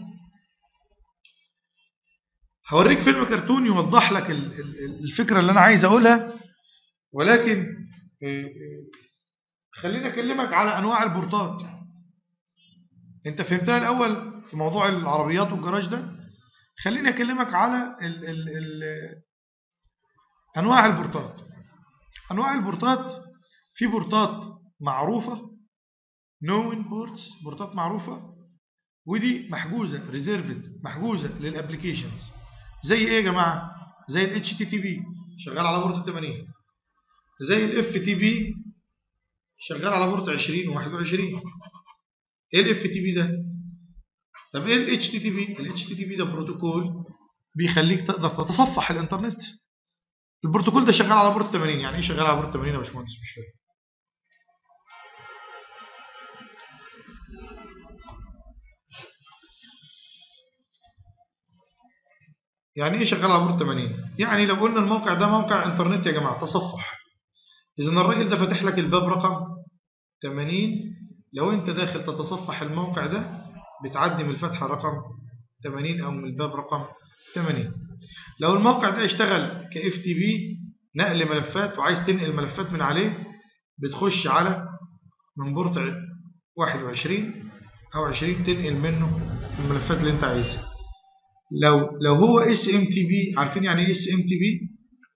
S1: هوريك فيلم كرتون يوضح لك ال- ال- الفكرة اللي أنا عايز أقولها ولكن آه، آه، خليني أكلمك على أنواع البورتات أنت فهمتها الأول في موضوع العربيات والجراج ده خليني أكلمك على ال ال ال أنواع البورتات أنواع البورتات في بورتات معروفه نوين بورتس بورتات معروفه ودي محجوزه ريزيرفد محجوزه للابلكيشنز زي ايه يا جماعه زي ال HTTP شغال على بورت 80 زي ال FTP شغال على بورت 20 و21 ايه ال FTP ده طب ايه ال HTTP ال HTTP ده بروتوكول بيخليك تقدر تتصفح الانترنت البروتوكول ده شغال على بورت 80 يعني ايه شغال على بورت 80 يا باشمهندس مش فاهم يعني ايه شغال على بورت 80 يعني لو قلنا الموقع ده موقع انترنت يا جماعه تصفح اذا الراجل ده فاتح لك الباب رقم 80 لو انت داخل تتصفح الموقع ده بتعدي من الفتحه رقم 80 او من الباب رقم 80 لو الموقع ده اشتغل ك اف تي بي نقل ملفات وعايز تنقل ملفات من عليه بتخش على من بورت 21 او 20 تنقل منه الملفات اللي انت عايزها لو لو هو اس ام تي بي عارفين يعني ايه اس ام تي بي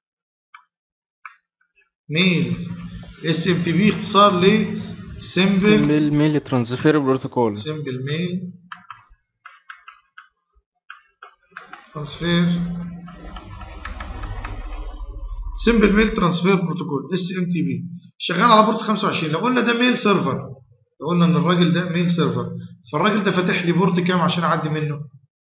S1: ميل اس ام تي بي اختصار ل سمبل
S4: سمبل ميل ترانسفير بروتوكول
S1: سمبل ميل ترانسفير سمبل ميل ترانسفير بروتوكول اس ام تي بي شغال على بورت 25 لو قلنا ده ميل سيرفر لو قلنا ان الراجل ده ميل سيرفر فالراجل ده فاتح لي بورت كام عشان اعدي منه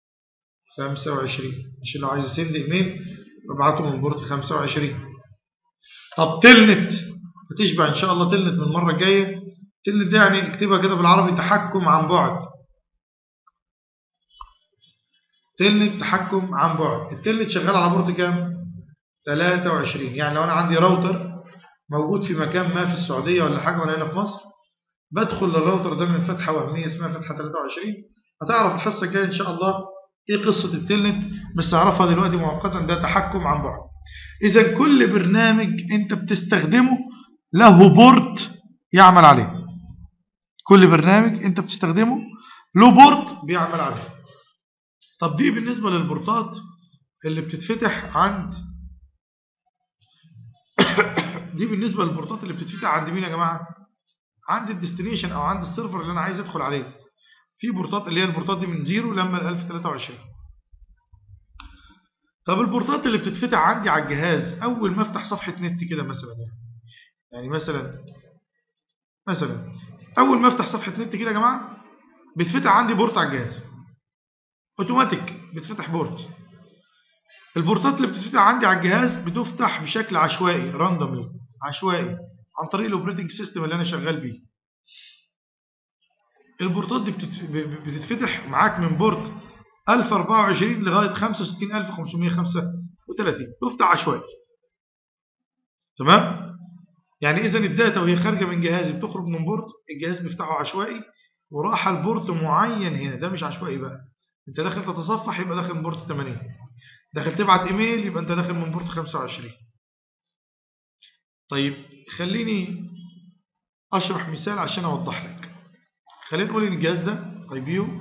S1: 25 عشان لو عايز اسند ايميل ببعته من بورت 25 طب تلنت هتشبع ان شاء الله تلنت من المره الجايه تلنت ده يعني اكتبها كده بالعربي تحكم عن بعد تلنت تحكم عن بعد التلنت شغال على بورت كام 23 يعني لو انا عندي راوتر موجود في مكان ما في السعوديه ولا حاجه وانا هنا في مصر بدخل للراوتر ده من فتحه وهميه اسمها فتحه 23 هتعرف الحصه الجايه ان شاء الله ايه قصة التلنت بس اعرفها دلوقتي مؤقتا ده تحكم عن بعد اذا كل برنامج انت بتستخدمه له بورت يعمل عليه كل برنامج انت بتستخدمه له بورت بيعمل عليه طب دي بالنسبة للبورتات اللي بتتفتح عند دي بالنسبة للبورتات اللي بتتفتح عند مين يا جماعة عند الديستنيشن او عند السيرفر اللي انا عايز ادخل عليه في بورتات اللي هي البورتات دي من زيرو لما ل 1023 طب البورتات اللي بتتفتح عندي على الجهاز اول ما افتح صفحه نت كده مثلا يعني يعني مثلا مثلا اول ما افتح صفحه نت كده يا جماعه بيتفتح عندي بورت على الجهاز اوتوماتيك بتفتح بورت البورتات اللي بتتفتح عندي على الجهاز بتفتح بشكل عشوائي راندوملي عشوائي عن طريق الاوبريتنج سيستم اللي انا شغال بيه البورتات دي بتتفتح معاك من بورت 1024 لغايه 65535 تفتح عشوائي تمام يعني اذا الداتا وهي خارجه من جهازي بتخرج من بورت الجهاز بيفتحه عشوائي وراح البورت معين هنا ده مش عشوائي بقى انت داخل تتصفح يبقى داخل من بورت 80 داخل تبعت ايميل يبقى انت داخل من بورت 25 طيب خليني اشرح مثال عشان اوضح لك خلينا نقول ان الجهاز ده اي بي يو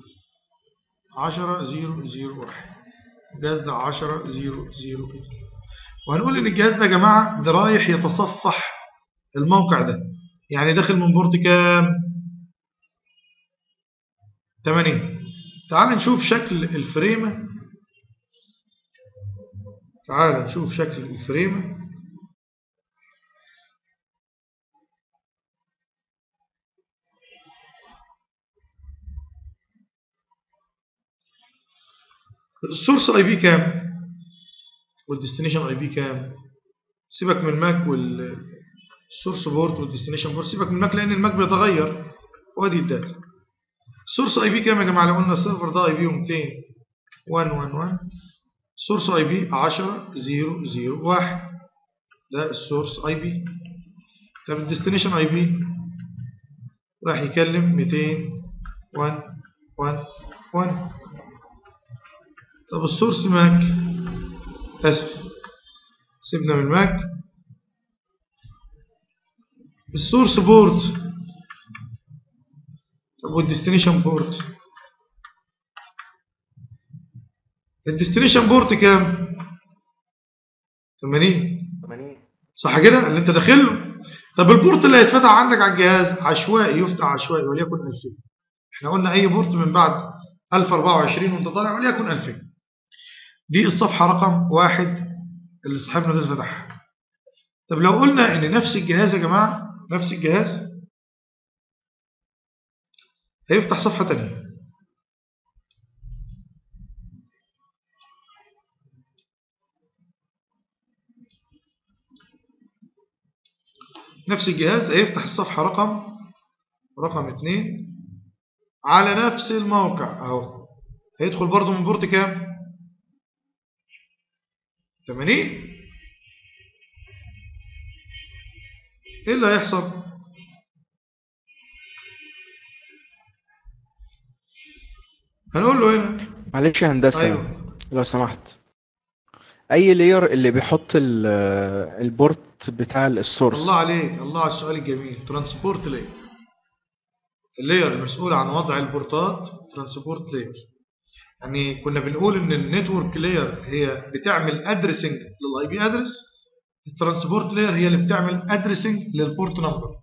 S1: 10001 الجهاز ده 10002 وهنقول ان الجهاز ده يا جماعه ده رايح يتصفح الموقع ده يعني داخل من بورت كام 80 تعال نشوف شكل الفريمه تعال نشوف شكل الفريمه السورس اي بي كام والديستنيشن اي بي كام سيبك من الماك والسورس بورت والديستنيشن بورت سيبك من الماك لان الماك بيتغير وادي الداتا السورس اي بي كام يا جماعه لو قلنا السيرفر ده اي بي 200 111 سورس اي بي 10001 ده السورس اي بي طب الديستنيشن اي بي راح يكلم 200 1 1 1 طب السورس ماك اسف سيبنا من الماك السورس بورت طب والديستنيشن بورت الديستنيشن بورت كام 80
S5: 80
S1: صح كده اللي انت داخل له طب البورت اللي هيتفتح عندك على الجهاز عشوائي يفتح عشوائي وليكن 2000 احنا قلنا اي بورت من بعد 1024 وانت طالع وليكن 2000 دي الصفحة رقم واحد اللي صاحبنا لسه فتحها طب لو قلنا ان نفس الجهاز يا جماعة نفس الجهاز هيفتح صفحة تانية نفس الجهاز هيفتح الصفحة رقم رقم اتنين على نفس الموقع اهو هيدخل برضو من بورت كام 80 ايه اللي هيحصل هنقول له هنا
S4: معلش يا هندسة
S1: أيوه.
S4: لو سمحت اي لير اللي بيحط ال- البورت بتاع السورس
S1: الله عليك الله على السؤال الجميل ترانسبورت لاير اللاير المسؤول عن وضع البورتات ترانسبورت لاير يعني كنا بنقول ان النتورك لاير هي بتعمل ادريسنج للاي بي ادرس الترانسبورت لاير هي اللي بتعمل ادريسنج للبورت نمبر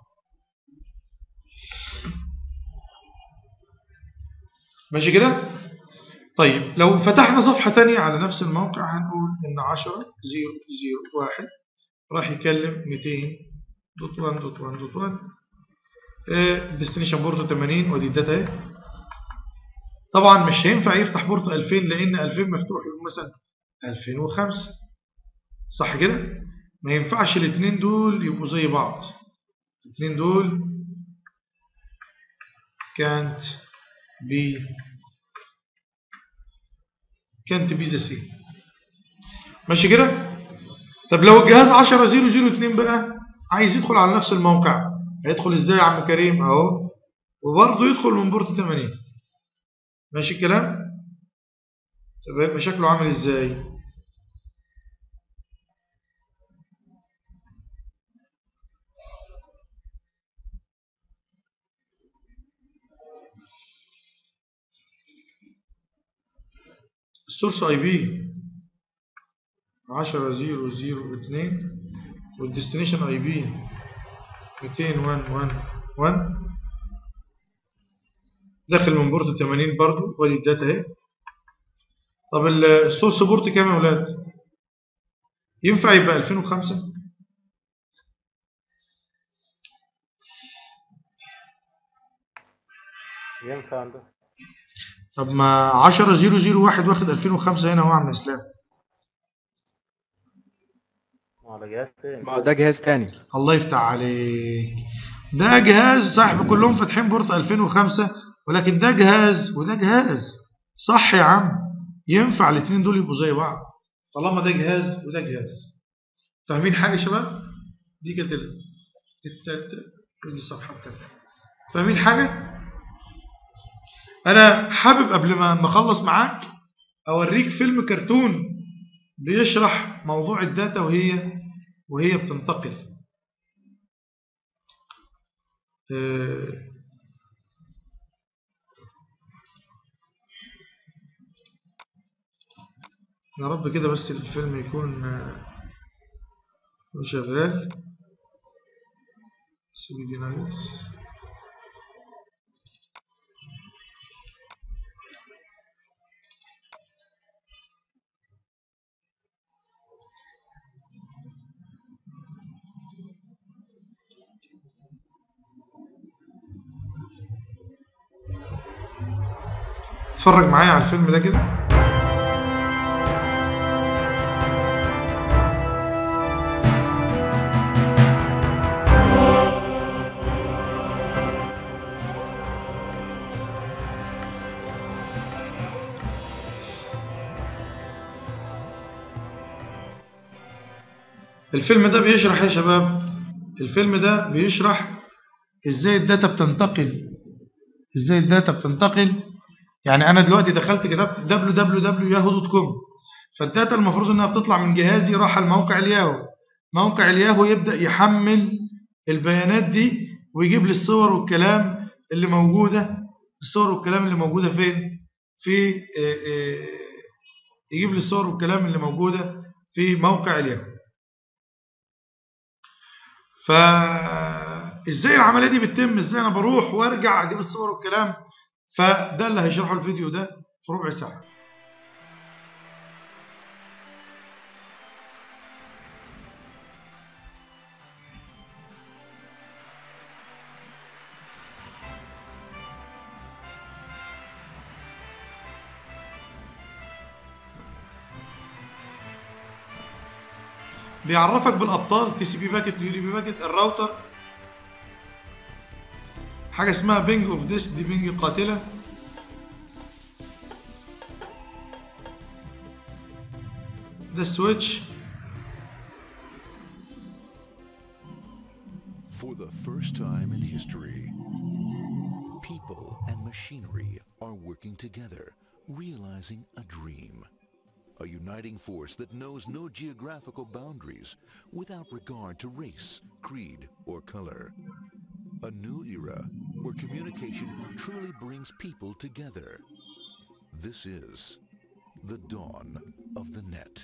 S1: ماشي كده طيب لو فتحنا صفحة تانية على نفس الموقع هنقول ان 10 0 0 1 راح يكلم 200 دوت 1 دوت 1 دوت 1 الديستنيشن بورت 80 ودي الداتا اهي طبعا مش هينفع يفتح بورت 2000 لان 2000 مفتوح له مثلا 2005 صح كده ما ينفعش الاثنين دول يبقوا زي بعض الاثنين دول كانت بي كانت بي ذا سي ماشي كده طب لو الجهاز 10002 بقى عايز يدخل على نفس الموقع هيدخل ازاي يا عم كريم اهو وبرضه يدخل من بورت 80 ماشي الكلام طب هيبقى شكله عامل ازاي السورس اي بي 10002 والديستنيشن اي بي 20111 داخل من بورت 80 برضو وادي الداتا اهي طب السورس بورت كام يا ولاد ينفع يبقى 2005
S5: ينفع هندسة
S1: طب ما 10001 واخد 2005 هنا هو عم اسلام
S5: على جهاز تاني
S4: ما هو ده جهاز تاني
S1: الله يفتح عليك ده جهاز صاحب كلهم فاتحين بورت 2005 ولكن ده جهاز وده جهاز صح يا عم ينفع الاثنين دول يبقوا زي بعض طالما ده جهاز وده جهاز فاهمين حاجه يا شباب دي كانت ال- التالتة ودي الصفحه الثالثه فاهمين حاجه انا حابب قبل ما ما اخلص معاك اوريك فيلم كرتون بيشرح موضوع الداتا وهي وهي بتنتقل آه، يا رب كده بس الفيلم يكون آه، شغال سيدي نايس اتفرج معايا على الفيلم ده كده الفيلم ده بيشرح يا شباب الفيلم ده بيشرح ازاي الداتا بتنتقل ازاي الداتا بتنتقل يعني انا دلوقتي دخلت كتبت www.yahoo.com فالداتا المفروض انها بتطلع من جهازي راح الموقع الياهو موقع الياهو يبدأ يحمل البيانات دي ويجيب لي الصور والكلام اللي موجودة الصور والكلام اللي موجودة فين في آه، آه، يجيب لي الصور والكلام اللي موجودة في موقع الياهو ف ازاي العمليه دي بتتم ازاي انا بروح وارجع اجيب الصور والكلام فده اللي هيشرحه الفيديو ده في ربع ساعه بيعرفك بالابطال تي سي بي باكت اليو دي بي باكت الراوتر حاجه اسمها بينج اوف ديس دي بينج قاتله ده السويتش
S10: For the first time in history, people and machinery are working together, realizing a dream. A uniting force that knows no geographical boundaries without regard to race, creed, or color. A new era where communication truly brings people together. This is the dawn of the net.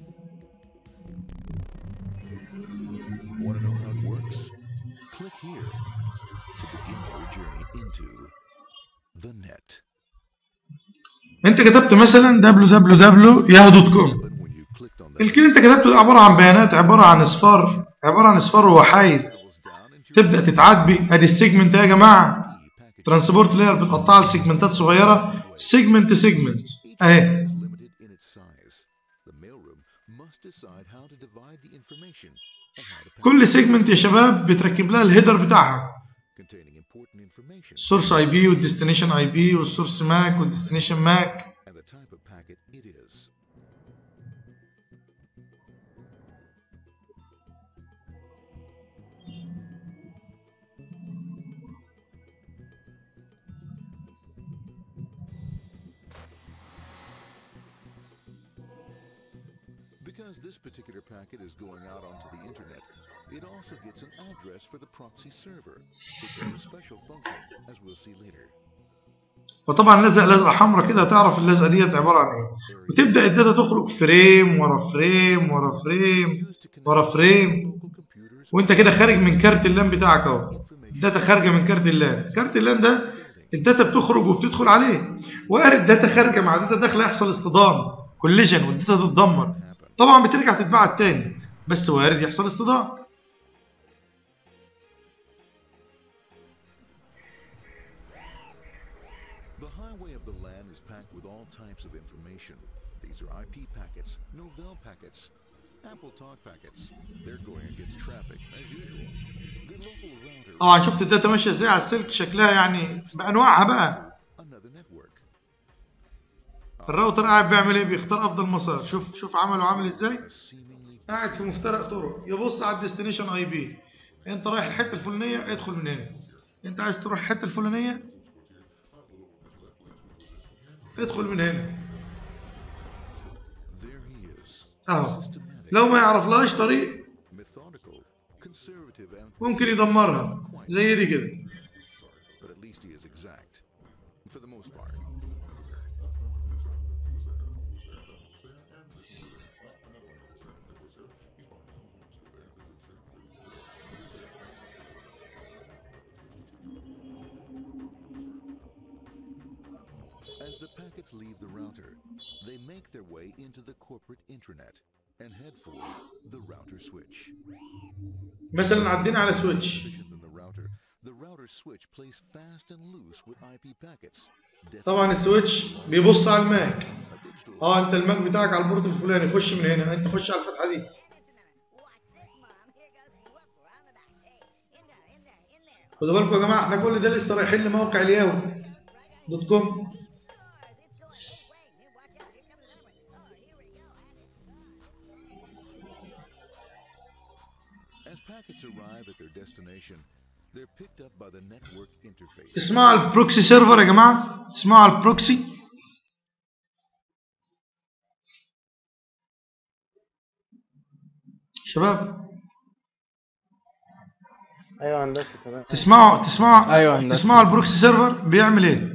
S10: Want to know how it works? Click here to begin your journey into the net.
S1: انت كتبت مثلا www.yahoo.com الكلمه انت كتبته ده عباره عن بيانات عباره عن اصفار عباره عن اصفار وحايد تبدا تتعاد بيه ادي السيجمنت يا جماعه ترانسبورت لاير بتقطعها لسيجمنتات صغيره سيجمنت سيجمنت اهي
S10: Decide how to divide the information and how to
S1: كل سيجمنت يا شباب بتركب لها الهيدر بتاعها
S10: containing important information
S1: السورس اي بي والديستنيشن اي بي والسورس ماك والديستنيشن ماك
S10: and the type of packet it is. Because this particular packet is going out onto the internet, it also gets an address for the proxy server, which has a special function, as we'll see later.
S1: وطبعا لزق لزقه حمراء كده هتعرف اللزقه ديت عباره عن ايه وتبدا الداتا تخرج فريم ورا فريم ورا فريم ورا فريم وانت كده خارج من كارت اللان بتاعك اهو الداتا خارجه من كارت اللان كارت اللان ده الداتا بتخرج وبتدخل عليه وارد داتا خارجه مع داتا داخله يحصل اصطدام كوليجن والداتا تتدمر طبعا بترجع تتبعت تاني بس وارد يحصل اصطدام
S10: The highway of the LAN is packed with all types of information. These are IP packets, Novell packets, Apple Talk packets. They're going against traffic, as usual. The local router
S1: طبعا شفت الداتا ماشيه ازاي على السلك شكلها يعني بانواعها بقى
S10: another network.
S1: الراوتر قاعد بيعمل ايه بيختار افضل مسار شوف شوف عمله عامل ازاي قاعد في مفترق طرق يبص على الديستنيشن اي بي انت رايح الحته الفلانيه ادخل من هنا انت عايز تروح الحته الفلانيه ادخل من هنا
S10: There he is.
S1: اهو لو ما يعرفلهاش طريق
S10: Methodical, conservative, and
S1: ممكن يدمرها زي دي كده
S10: but at least he is exact. For the most part. As the packets leave the router, they make their way into the corporate intranet and head for the router switch.
S1: مثلا عدينا على سويتش
S10: Positioned in the router, the router switch plays fast and loose with IP packets.
S1: طبعا السويتش بيبص على الماك اه انت الماك بتاعك على البورت الفلاني خش من هنا انت خش على الفتحه دي خدوا بالكم يا جماعه احنا كل ده لسه رايحين لموقع الياهو دوت كوم
S10: As packets arrive at their destination, they're picked up by the network interface.
S1: تسمعوا على البروكسي سيرفر يا جماعه تسمعوا على البروكسي شباب
S5: ايوه هندسه تمام
S1: تسمعوا تسمعوا
S4: أيوة هندسة.
S1: تسمعوا على البروكسي سيرفر بيعمل ايه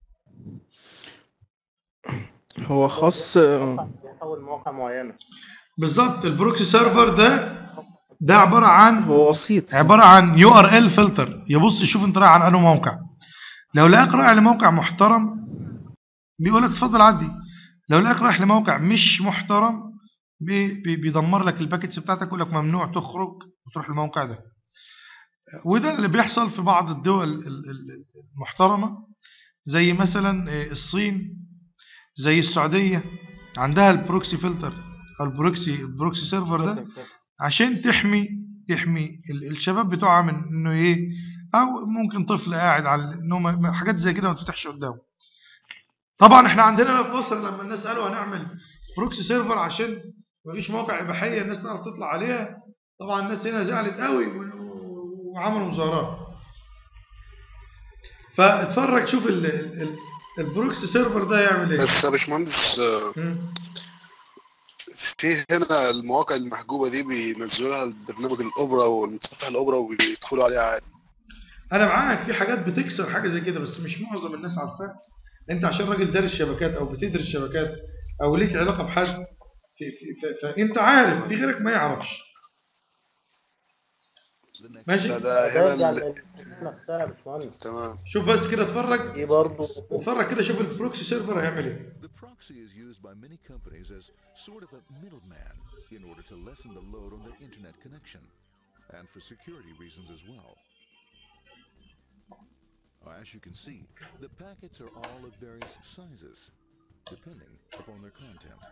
S4: هو خاص
S5: بيحول مواقع معينه
S1: بالظبط البروكسي سيرفر ده ده عباره عن
S4: هو وسيط
S1: عباره عن يو ار ال فلتر يبص يشوف انت رايح عن انه موقع لو لقاك رايح لموقع محترم بيقول لك اتفضل عدي لو لقاك رايح لموقع مش محترم بي بي بيدمر لك الباكتس بتاعتك يقول لك ممنوع تخرج وتروح الموقع ده وده اللي بيحصل في بعض الدول ال- ال- المحترمه زي مثلا آه، الصين زي السعوديه عندها البروكسي فلتر او البروكسي البروكسي سيرفر ده عشان تحمي تحمي ال- الشباب بتوعها من انه ايه او ممكن طفل قاعد على انه ما- ما- حاجات زي كده ما تفتحش قدامه طبعا احنا عندنا هنا في مصر لما الناس قالوا هنعمل بروكسي سيرفر عشان مفيش موقع اباحيه الناس تعرف تطلع عليها طبعا الناس هنا زعلت قوي و- وعملوا مظاهرات فاتفرج شوف ال- ال- ال- البروكسي سيرفر ده يعمل ايه
S3: بس يا باشمهندس آه،
S1: مم.
S3: في هنا المواقع المحجوبة دي بينزلوا لها البرنامج الأوبرا والمتصفح الأوبرا وبيدخلوا عليها عادي
S1: انا معاك في حاجات بتكسر حاجه زي كده بس مش معظم الناس عارفاها انت عشان راجل دارس شبكات او بتدرس شبكات او ليك علاقه بحد في في في فانت عارف في غيرك ما يعرفش ماشي
S3: لا ده
S5: ده
S3: هنا
S5: يرجع
S3: ال-
S5: للإنسان نفسها يا باشمهندس
S3: تمام
S1: شوف بس كده اتفرج
S5: دي برضه
S1: اتفرج كده شوف البروكسي سيرفر هيعمل ايه
S10: The proxy is used by many companies as sort of a middleman in order to lessen the load on their internet connection, and for security reasons as well. Uh, As you can see, the packets are all of various sizes, depending upon their content.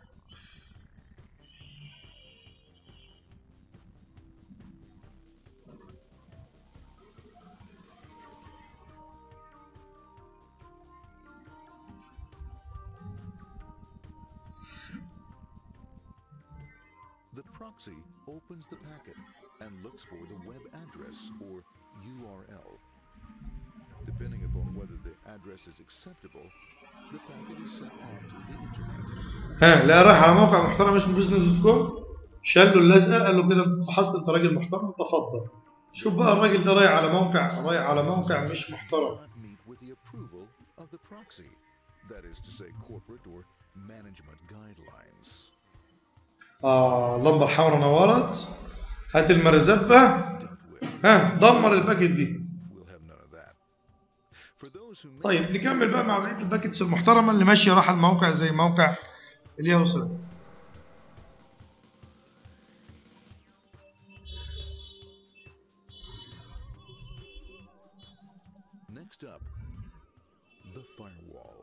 S10: The proxy opens the packet and looks for the web address or URL. Depending upon whether the address is acceptable, the packet is sent on to the internet.
S1: ها لا رايح على موقع محترم اسمه بيزنس دوت كوم شال له اللزقه قال له كده انت فحصت انت راجل محترم تفضل شوف بقى الراجل ده رايح على موقع رايح على موقع مش محترم
S10: Not meet with the approval of the proxy. That is to say, corporate or management guidelines.
S1: اه اللمبه الحمراء نورت هات المرزبه
S10: Dealt with.
S1: ها دمر الباكت دي
S10: We'll have none of that. For those who may
S1: طيب نكمل بقى مع بقيه الباكتس المحترمه اللي ماشيه راح الموقع زي موقع الياهو سيرفر
S10: Next up, the firewall.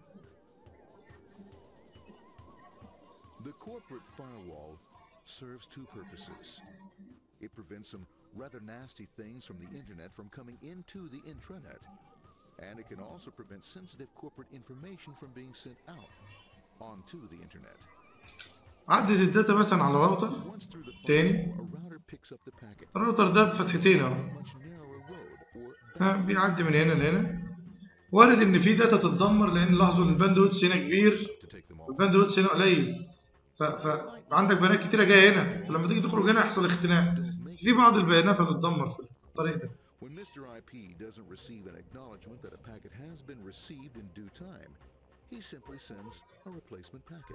S10: The corporate firewall serves two purposes. It prevents some rather nasty things from the internet from coming into the intranet. And it can also prevent sensitive corporate information from being sent out onto the internet.
S1: عدت الداتا مثلا على راوتر
S10: Once through the
S1: تاني
S10: firewall, a router picks up the packet.
S1: الراوتر ده بفتحتين اهو
S10: A much narrower road or
S1: ها بيعدي من هنا لهنا وارد ان في داتا تتدمر لان لاحظوا ان الباندويتس هنا كبير
S10: to take them all.
S1: والباندويتس هنا قليل ف... ف... عندك بيانات كتيره جايه هنا فلما تيجي تخرج هنا يحصل اختناق في بعض البيانات هتتدمر في الطريق ده
S10: When Mr. IP doesn't receive an acknowledgement that a packet has been received in due time, he simply sends a replacement packet.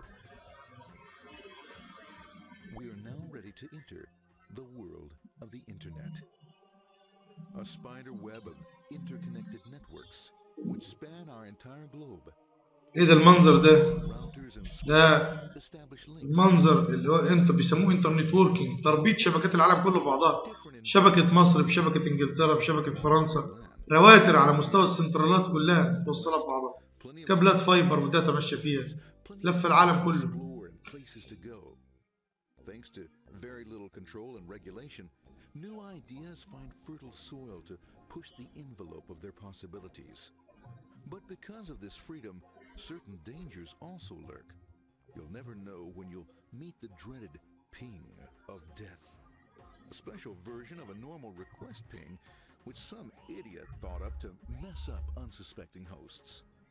S10: We are now ready to enter the world of the Internet. A spider web of interconnected networks which span our entire globe.
S1: ايه ده المنظر ده
S10: Routers and
S1: ده
S10: switches establish links
S1: المنظر اللي هو انت بيسموه انترنت ووركينج تربيط شبكات العالم كله ببعضها شبكه مصر بشبكه انجلترا بشبكه فرنسا رواتر على مستوى السنترالات كلها متوصله ببعضها
S10: plenty of
S1: كابلات فايبر وداتا ماشيه فيها
S10: plenty
S1: لف
S10: of
S1: العالم
S10: places to
S1: كله.
S10: explore and places to go. Thanks to very little control and regulation, new ideas find fertile soil to push the envelope of their possibilities. But because of this freedom, certain dangers also lurk. You'll never know when you'll meet the dreaded ping of death. A special version of a normal request ping which some idiot thought up to mess up unsuspecting hosts.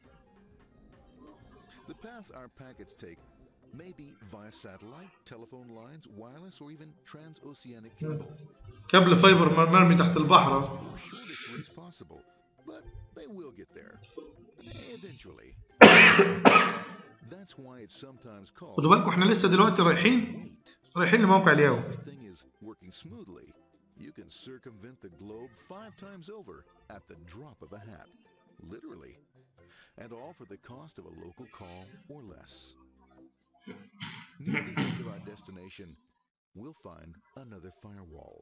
S10: The paths our packets take may be via satellite, telephone lines, wireless, or even transoceanic cable.
S1: كابل فايبر مرمي تحت البحر
S10: Or shortest routes possible, but they will get there. Eventually. That's why it's sometimes called
S1: خدوا بالكم احنا لسه دلوقتي رايحين
S10: wait.
S1: رايحين لموقع الياهو
S10: everything is working smoothly, you can circumvent the globe five times over at the drop of a hat. Literally. And all for the cost of a local call or less. Near the end of our destination, we'll find another firewall.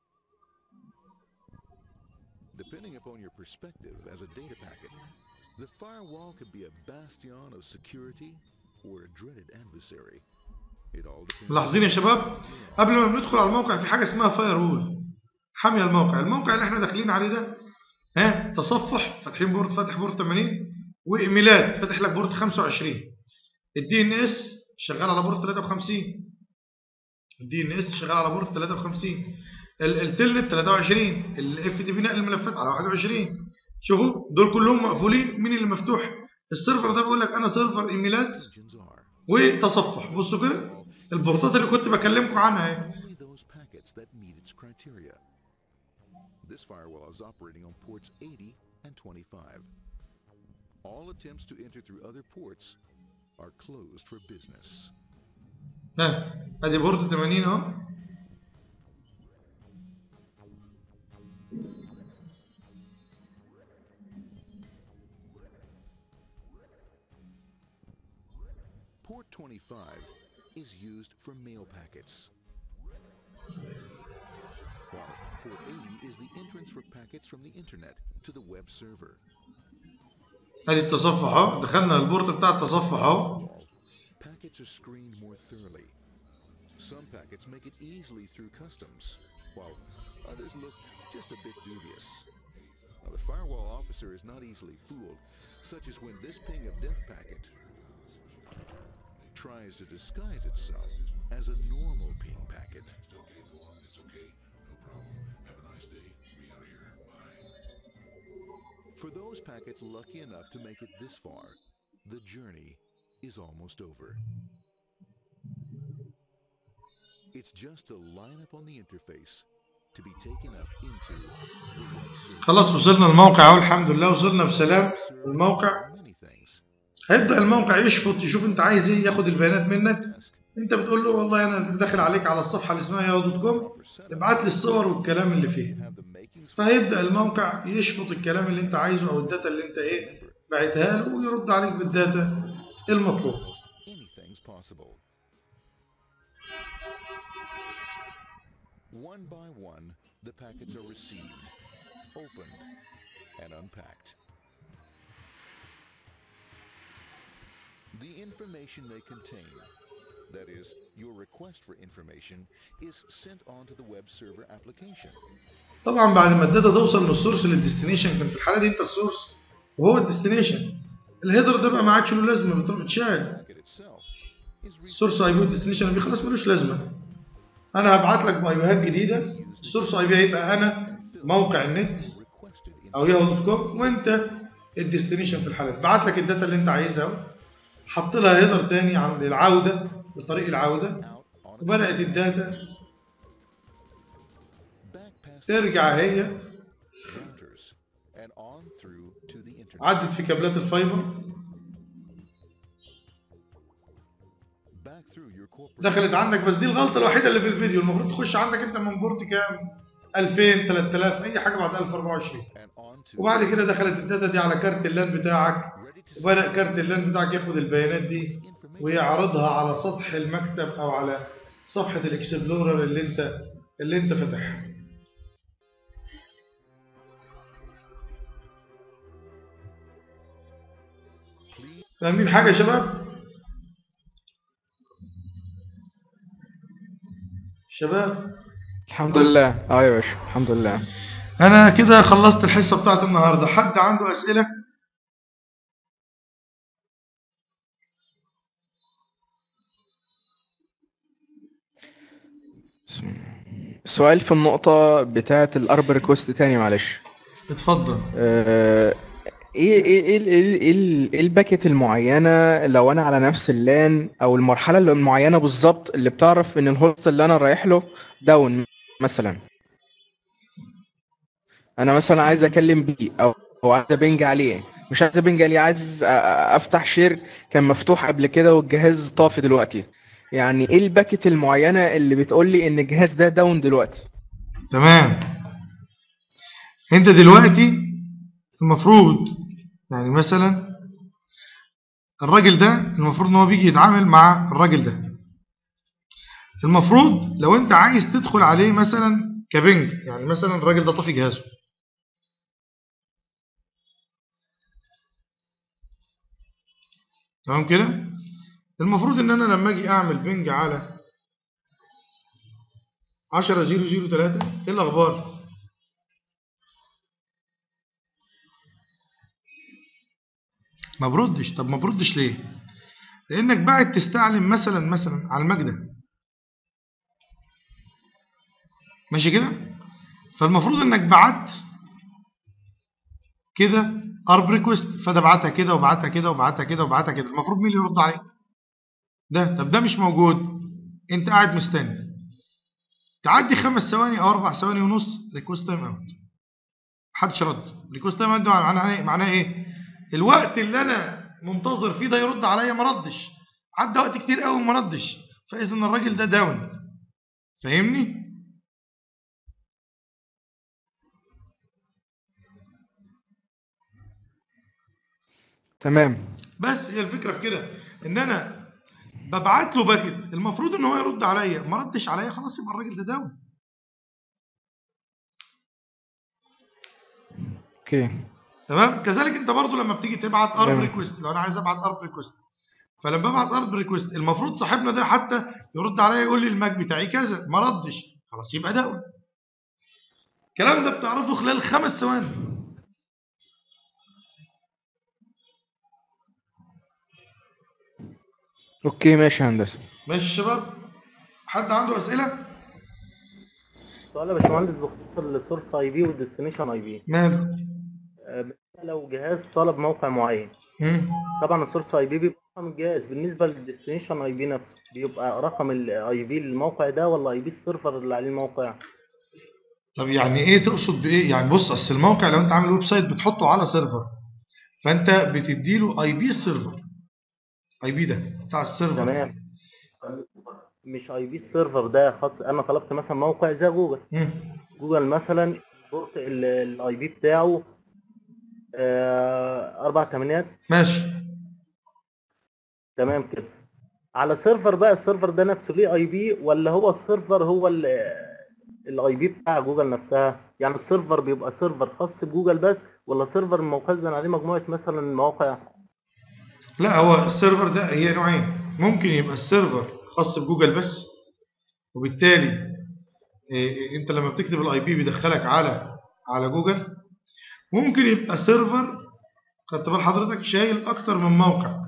S10: Depending upon your perspective as a data packet, the firewall could be a bastion of security or a dreaded adversary. It all depends
S1: ملاحظين يا شباب قبل ما بندخل على الموقع في حاجه اسمها فاير وول حاميه الموقع الموقع اللي احنا داخلين عليه ده ها تصفح فاتحين بورد فاتح بورد 80 وايميلات فاتح لك بورد 25 الدي ان اس شغال على بورد 53 الدي ان اس شغال على بورد 53 ال- التلنت 23 الاف تي بي نقل الملفات على 21 شوفوا دول كلهم مقفولين مين اللي مفتوح السيرفر ده بيقول لك انا سيرفر ايميلات
S10: engines are.
S1: وتصفح بصوا كده البورتات اللي كنت بكلمكم عنها اهي
S10: only those packets that meet its criteria. This firewall is operating on ports 80 and 25. All attempts to enter through other ports are closed for business.
S1: ها ادي بورد 80 اهو
S10: Port 25 is used for mail packets. While port 80 is the entrance for packets from the internet to the web server.
S1: ادي التصفح اهو دخلنا البورد بتاع التصفح اهو
S10: Packets are screened more thoroughly. Some packets make it easily through customs, while others look just a bit dubious. Now, the firewall officer is not easily fooled, such as when this ping of death packet tries to disguise itself as a normal ping packet. For those packets lucky enough to make it this far, the journey is almost over. It's just a lineup on the interface to be taken up into the web server.
S1: خلاص وصلنا الموقع اهو الحمد لله وصلنا بسلام الموقع
S10: Many things.
S1: هيبدأ الموقع يشفط يشوف انت عايز ايه ياخد البيانات منك انت بتقول له والله انا داخل عليك على الصفحه اللي اسمها ياهو دوت كوم ابعت لي الصور والكلام اللي فيه
S10: Have the makings for
S1: فهيبدأ الموقع يشفط الكلام اللي انت عايزه او الداتا اللي انت ايه بعتها له ويرد عليك بالداتا المطلوب
S10: almost anything's possible. One by one, the packets are received, opened, and unpacked. The information they contain, that is, your request for information, is sent on to the web server application.
S1: طبعا بعد ما الداتا توصل من السورس للديستنيشن كان في الحاله دي انت السورس وهو الديستنيشن الهيدر ده بقى ما عادش له لازمه بت- بتشال
S10: Packet itself is received
S1: السورس اي بي والديستنيشن بي خلاص ملوش لازمه انا هبعت لك باي بيهات جديده السورس اي بي هيبقى انا موقع النت
S10: requested in
S1: او ياهو دوت كوم وانت الديستنيشن في الحاله دي بعت لك الداتا اللي انت عايزها اهو حط لها هيدر تاني عند العوده بطريق العوده
S10: out on its
S1: وبدات الداتا
S10: back past
S1: ترجع هي
S10: routers and on through to the internet.
S1: عدت في كابلات الفايبر
S10: Back through your corporate
S1: دخلت عندك بس دي الغلطه الوحيده اللي في الفيديو المفروض تخش عندك انت من بورت كام 2000 3000 اي حاجه بعد 1024
S10: and on to
S1: وبعد كده دخلت الداتا دي على كارت اللان بتاعك
S10: ready to
S1: وبدا كارت اللان بتاعك ياخد البيانات دي ويعرضها على سطح المكتب او على صفحه الاكسبلورر اللي انت اللي انت فاتحها
S10: please
S1: فاهمين حاجه يا شباب شباب
S4: الحمد لله اه يا باشا الحمد لله
S1: انا كده خلصت الحصه بتاعت النهارده حد عنده اسئله
S4: السؤال في النقطة بتاعة الارب ريكوست تاني معلش
S1: اتفضل
S4: آه، ايه ايه ايه ايه ايه ال- ايه الباكت المعينة لو انا على نفس اللان او المرحلة المعينة بالظبط اللي بتعرف ان الهوست اللي انا رايح له داون مثلا انا مثلا عايز اكلم بيه او او عايز ابنج عليه مش عايز ابنج عليه عايز أ- أ- افتح شير كان مفتوح قبل كده والجهاز طافي دلوقتي يعني ايه الباكت المعينه اللي بتقول لي ان الجهاز ده داون دلوقتي
S1: تمام انت دلوقتي المفروض يعني مثلا الراجل ده المفروض ان هو بيجي يتعامل مع الراجل ده المفروض لو انت عايز تدخل عليه مثلا كبنج يعني مثلا الراجل ده طفي جهازه تمام كده المفروض ان انا لما اجي اعمل بنج على 10 0 0 3 ايه الاخبار ما بردش طب ما بردش ليه لانك بعد تستعلم مثلا مثلا على المجد ماشي كده فالمفروض انك بعت كده ارب ريكوست فده بعتها كده وبعتها كده وبعتها كده وبعتها كده المفروض مين اللي يرد عليك ده طب ده مش موجود انت قاعد مستني تعدي خمس ثواني او اربع ثواني ونص ريكوست تايم اوت محدش رد ريكوست تايم اوت ده معناه ايه معناه ايه الوقت اللي انا منتظر فيه ده يرد عليا ما ردش عدى وقت كتير قوي ما ردش فاذا الراجل ده داون فاهمني
S4: تمام
S1: بس هي الفكره في كده ان انا ببعت له باكت المفروض ان هو يرد عليا ما ردش عليا خلاص يبقى الراجل ده داون
S4: اوكي
S1: تمام كذلك انت برضو لما بتيجي تبعت ارب
S4: تمام.
S1: ريكوست لو انا عايز ابعت ارب ريكوست فلما ببعت ارب ريكوست المفروض صاحبنا ده حتى يرد عليا يقول لي الماك بتاعي كذا ما ردش خلاص يبقى داون الكلام ده بتعرفه خلال خمس ثواني
S4: اوكي ماشي يا هندسه
S1: ماشي يا شباب حد عنده اسئله
S5: سؤال يا باشمهندس بخصوص السورس اي بي والديستنيشن اي بي
S1: ماله
S5: لو جهاز طلب موقع معين
S1: مم.
S5: طبعا السورس اي بي بيبقى رقم الجهاز بالنسبه للديستنيشن اي بي نفسه بيبقى رقم الاي بي للموقع ده ولا اي بي السيرفر اللي عليه الموقع
S1: طب يعني ايه تقصد بايه يعني بص اصل الموقع لو انت عامل ويب سايت بتحطه على سيرفر فانت بتديله اي بي السيرفر اي بي ده بتاع السيرفر
S5: تمام مش اي بي السيرفر ده خاص انا طلبت مثلا موقع زي جوجل
S1: مم.
S5: جوجل مثلا بورت الاي بي بتاعه آه، اربع تمانيات
S1: ماشي
S5: تمام كده على سيرفر بقى السيرفر ده نفسه ليه اي بي ولا هو السيرفر هو الاي بي بتاع جوجل نفسها يعني السيرفر بيبقى سيرفر خاص بجوجل بس ولا سيرفر مخزن عليه مجموعه مثلا مواقع
S1: لا هو السيرفر ده هي نوعين ممكن يبقى السيرفر خاص بجوجل بس وبالتالي إيه، انت لما بتكتب الاي بي بيدخلك على على جوجل ممكن يبقى سيرفر خدت بال حضرتك شايل اكتر من موقع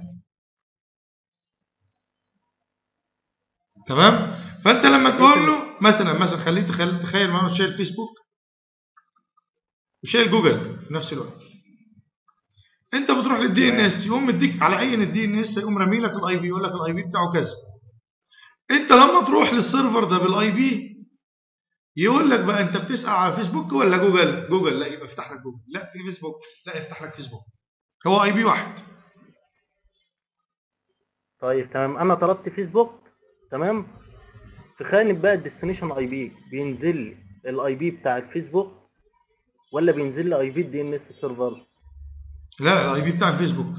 S1: تمام فانت لما تقول له مثلا مثلا خليه تخيل تخيل معاه شايل فيسبوك وشايل جوجل في نفس الوقت انت بتروح للدي ان اس يقوم مديك على اي الدي ان اس يقوم رامي لك الاي بي يقول لك الاي بي بتاعه كذا انت لما تروح للسيرفر ده بالاي بي يقول لك بقى انت بتسال على فيسبوك ولا جوجل جوجل لا يبقى افتح لك جوجل لا في فيسبوك لا افتح لك فيسبوك هو اي بي واحد
S5: طيب تمام انا طلبت فيسبوك تمام في خانه بقى الديستنيشن اي بي بينزل لي الاي بي بتاع الفيسبوك ولا بينزل لي اي بي الدي ان اس سيرفر
S1: لا الاي بي بتاع الفيسبوك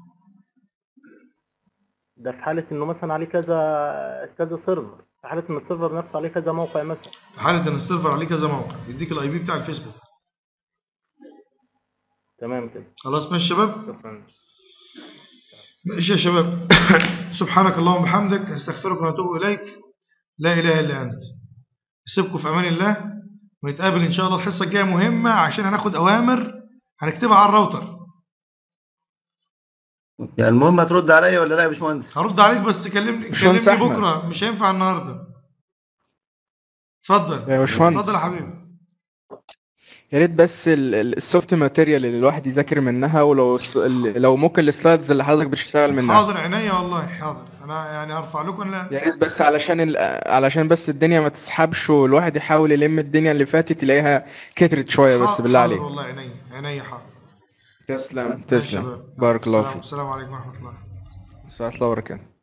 S5: ده في حاله انه مثلا عليه كذا كذا سيرفر في حاله ان السيرفر نفسه عليه كذا موقع مثلا
S1: في حاله ان السيرفر عليه كذا موقع يديك الاي بي بتاع الفيسبوك
S5: تمام كده
S1: خلاص ماشي يا شباب
S5: شكرا
S1: ماشي يا شباب سبحانك اللهم وبحمدك نستغفرك ونتوب اليك لا اله الا انت اسيبكم في امان الله ونتقابل ان شاء الله الحصه الجايه مهمه عشان هناخد اوامر هنكتبها على الراوتر
S2: يعني المهم هترد عليا ولا لا يا باشمهندس؟
S1: هرد عليك بس كلمني
S4: باشمهندس
S1: كلمني
S4: أحمد.
S1: بكره مش هينفع النهارده اتفضل
S4: يا باشمهندس.
S1: اتفضل يا حبيبي
S4: يا ريت بس ال- ال- السوفت ماتيريال اللي الواحد يذاكر منها ولو الس- ال- لو ممكن السلايدز اللي حضرتك بتشتغل منها
S1: حاضر عينيا والله حاضر انا يعني هرفع لكم انا
S4: يا ريت بس علشان ال... علشان بس الدنيا ما تسحبش والواحد يحاول يلم الدنيا اللي فاتت يلاقيها كترت شويه بس
S1: حاضر-
S4: بالله
S1: حاضر
S4: عليك
S1: والله عينيا عينيا حاضر
S4: تسلم
S1: ماشي يا
S4: تسلم
S1: شباب.
S4: بارك الله
S1: السلام-
S4: فيك
S1: السلام عليكم ورحمه الله
S4: السلام الله وبركاته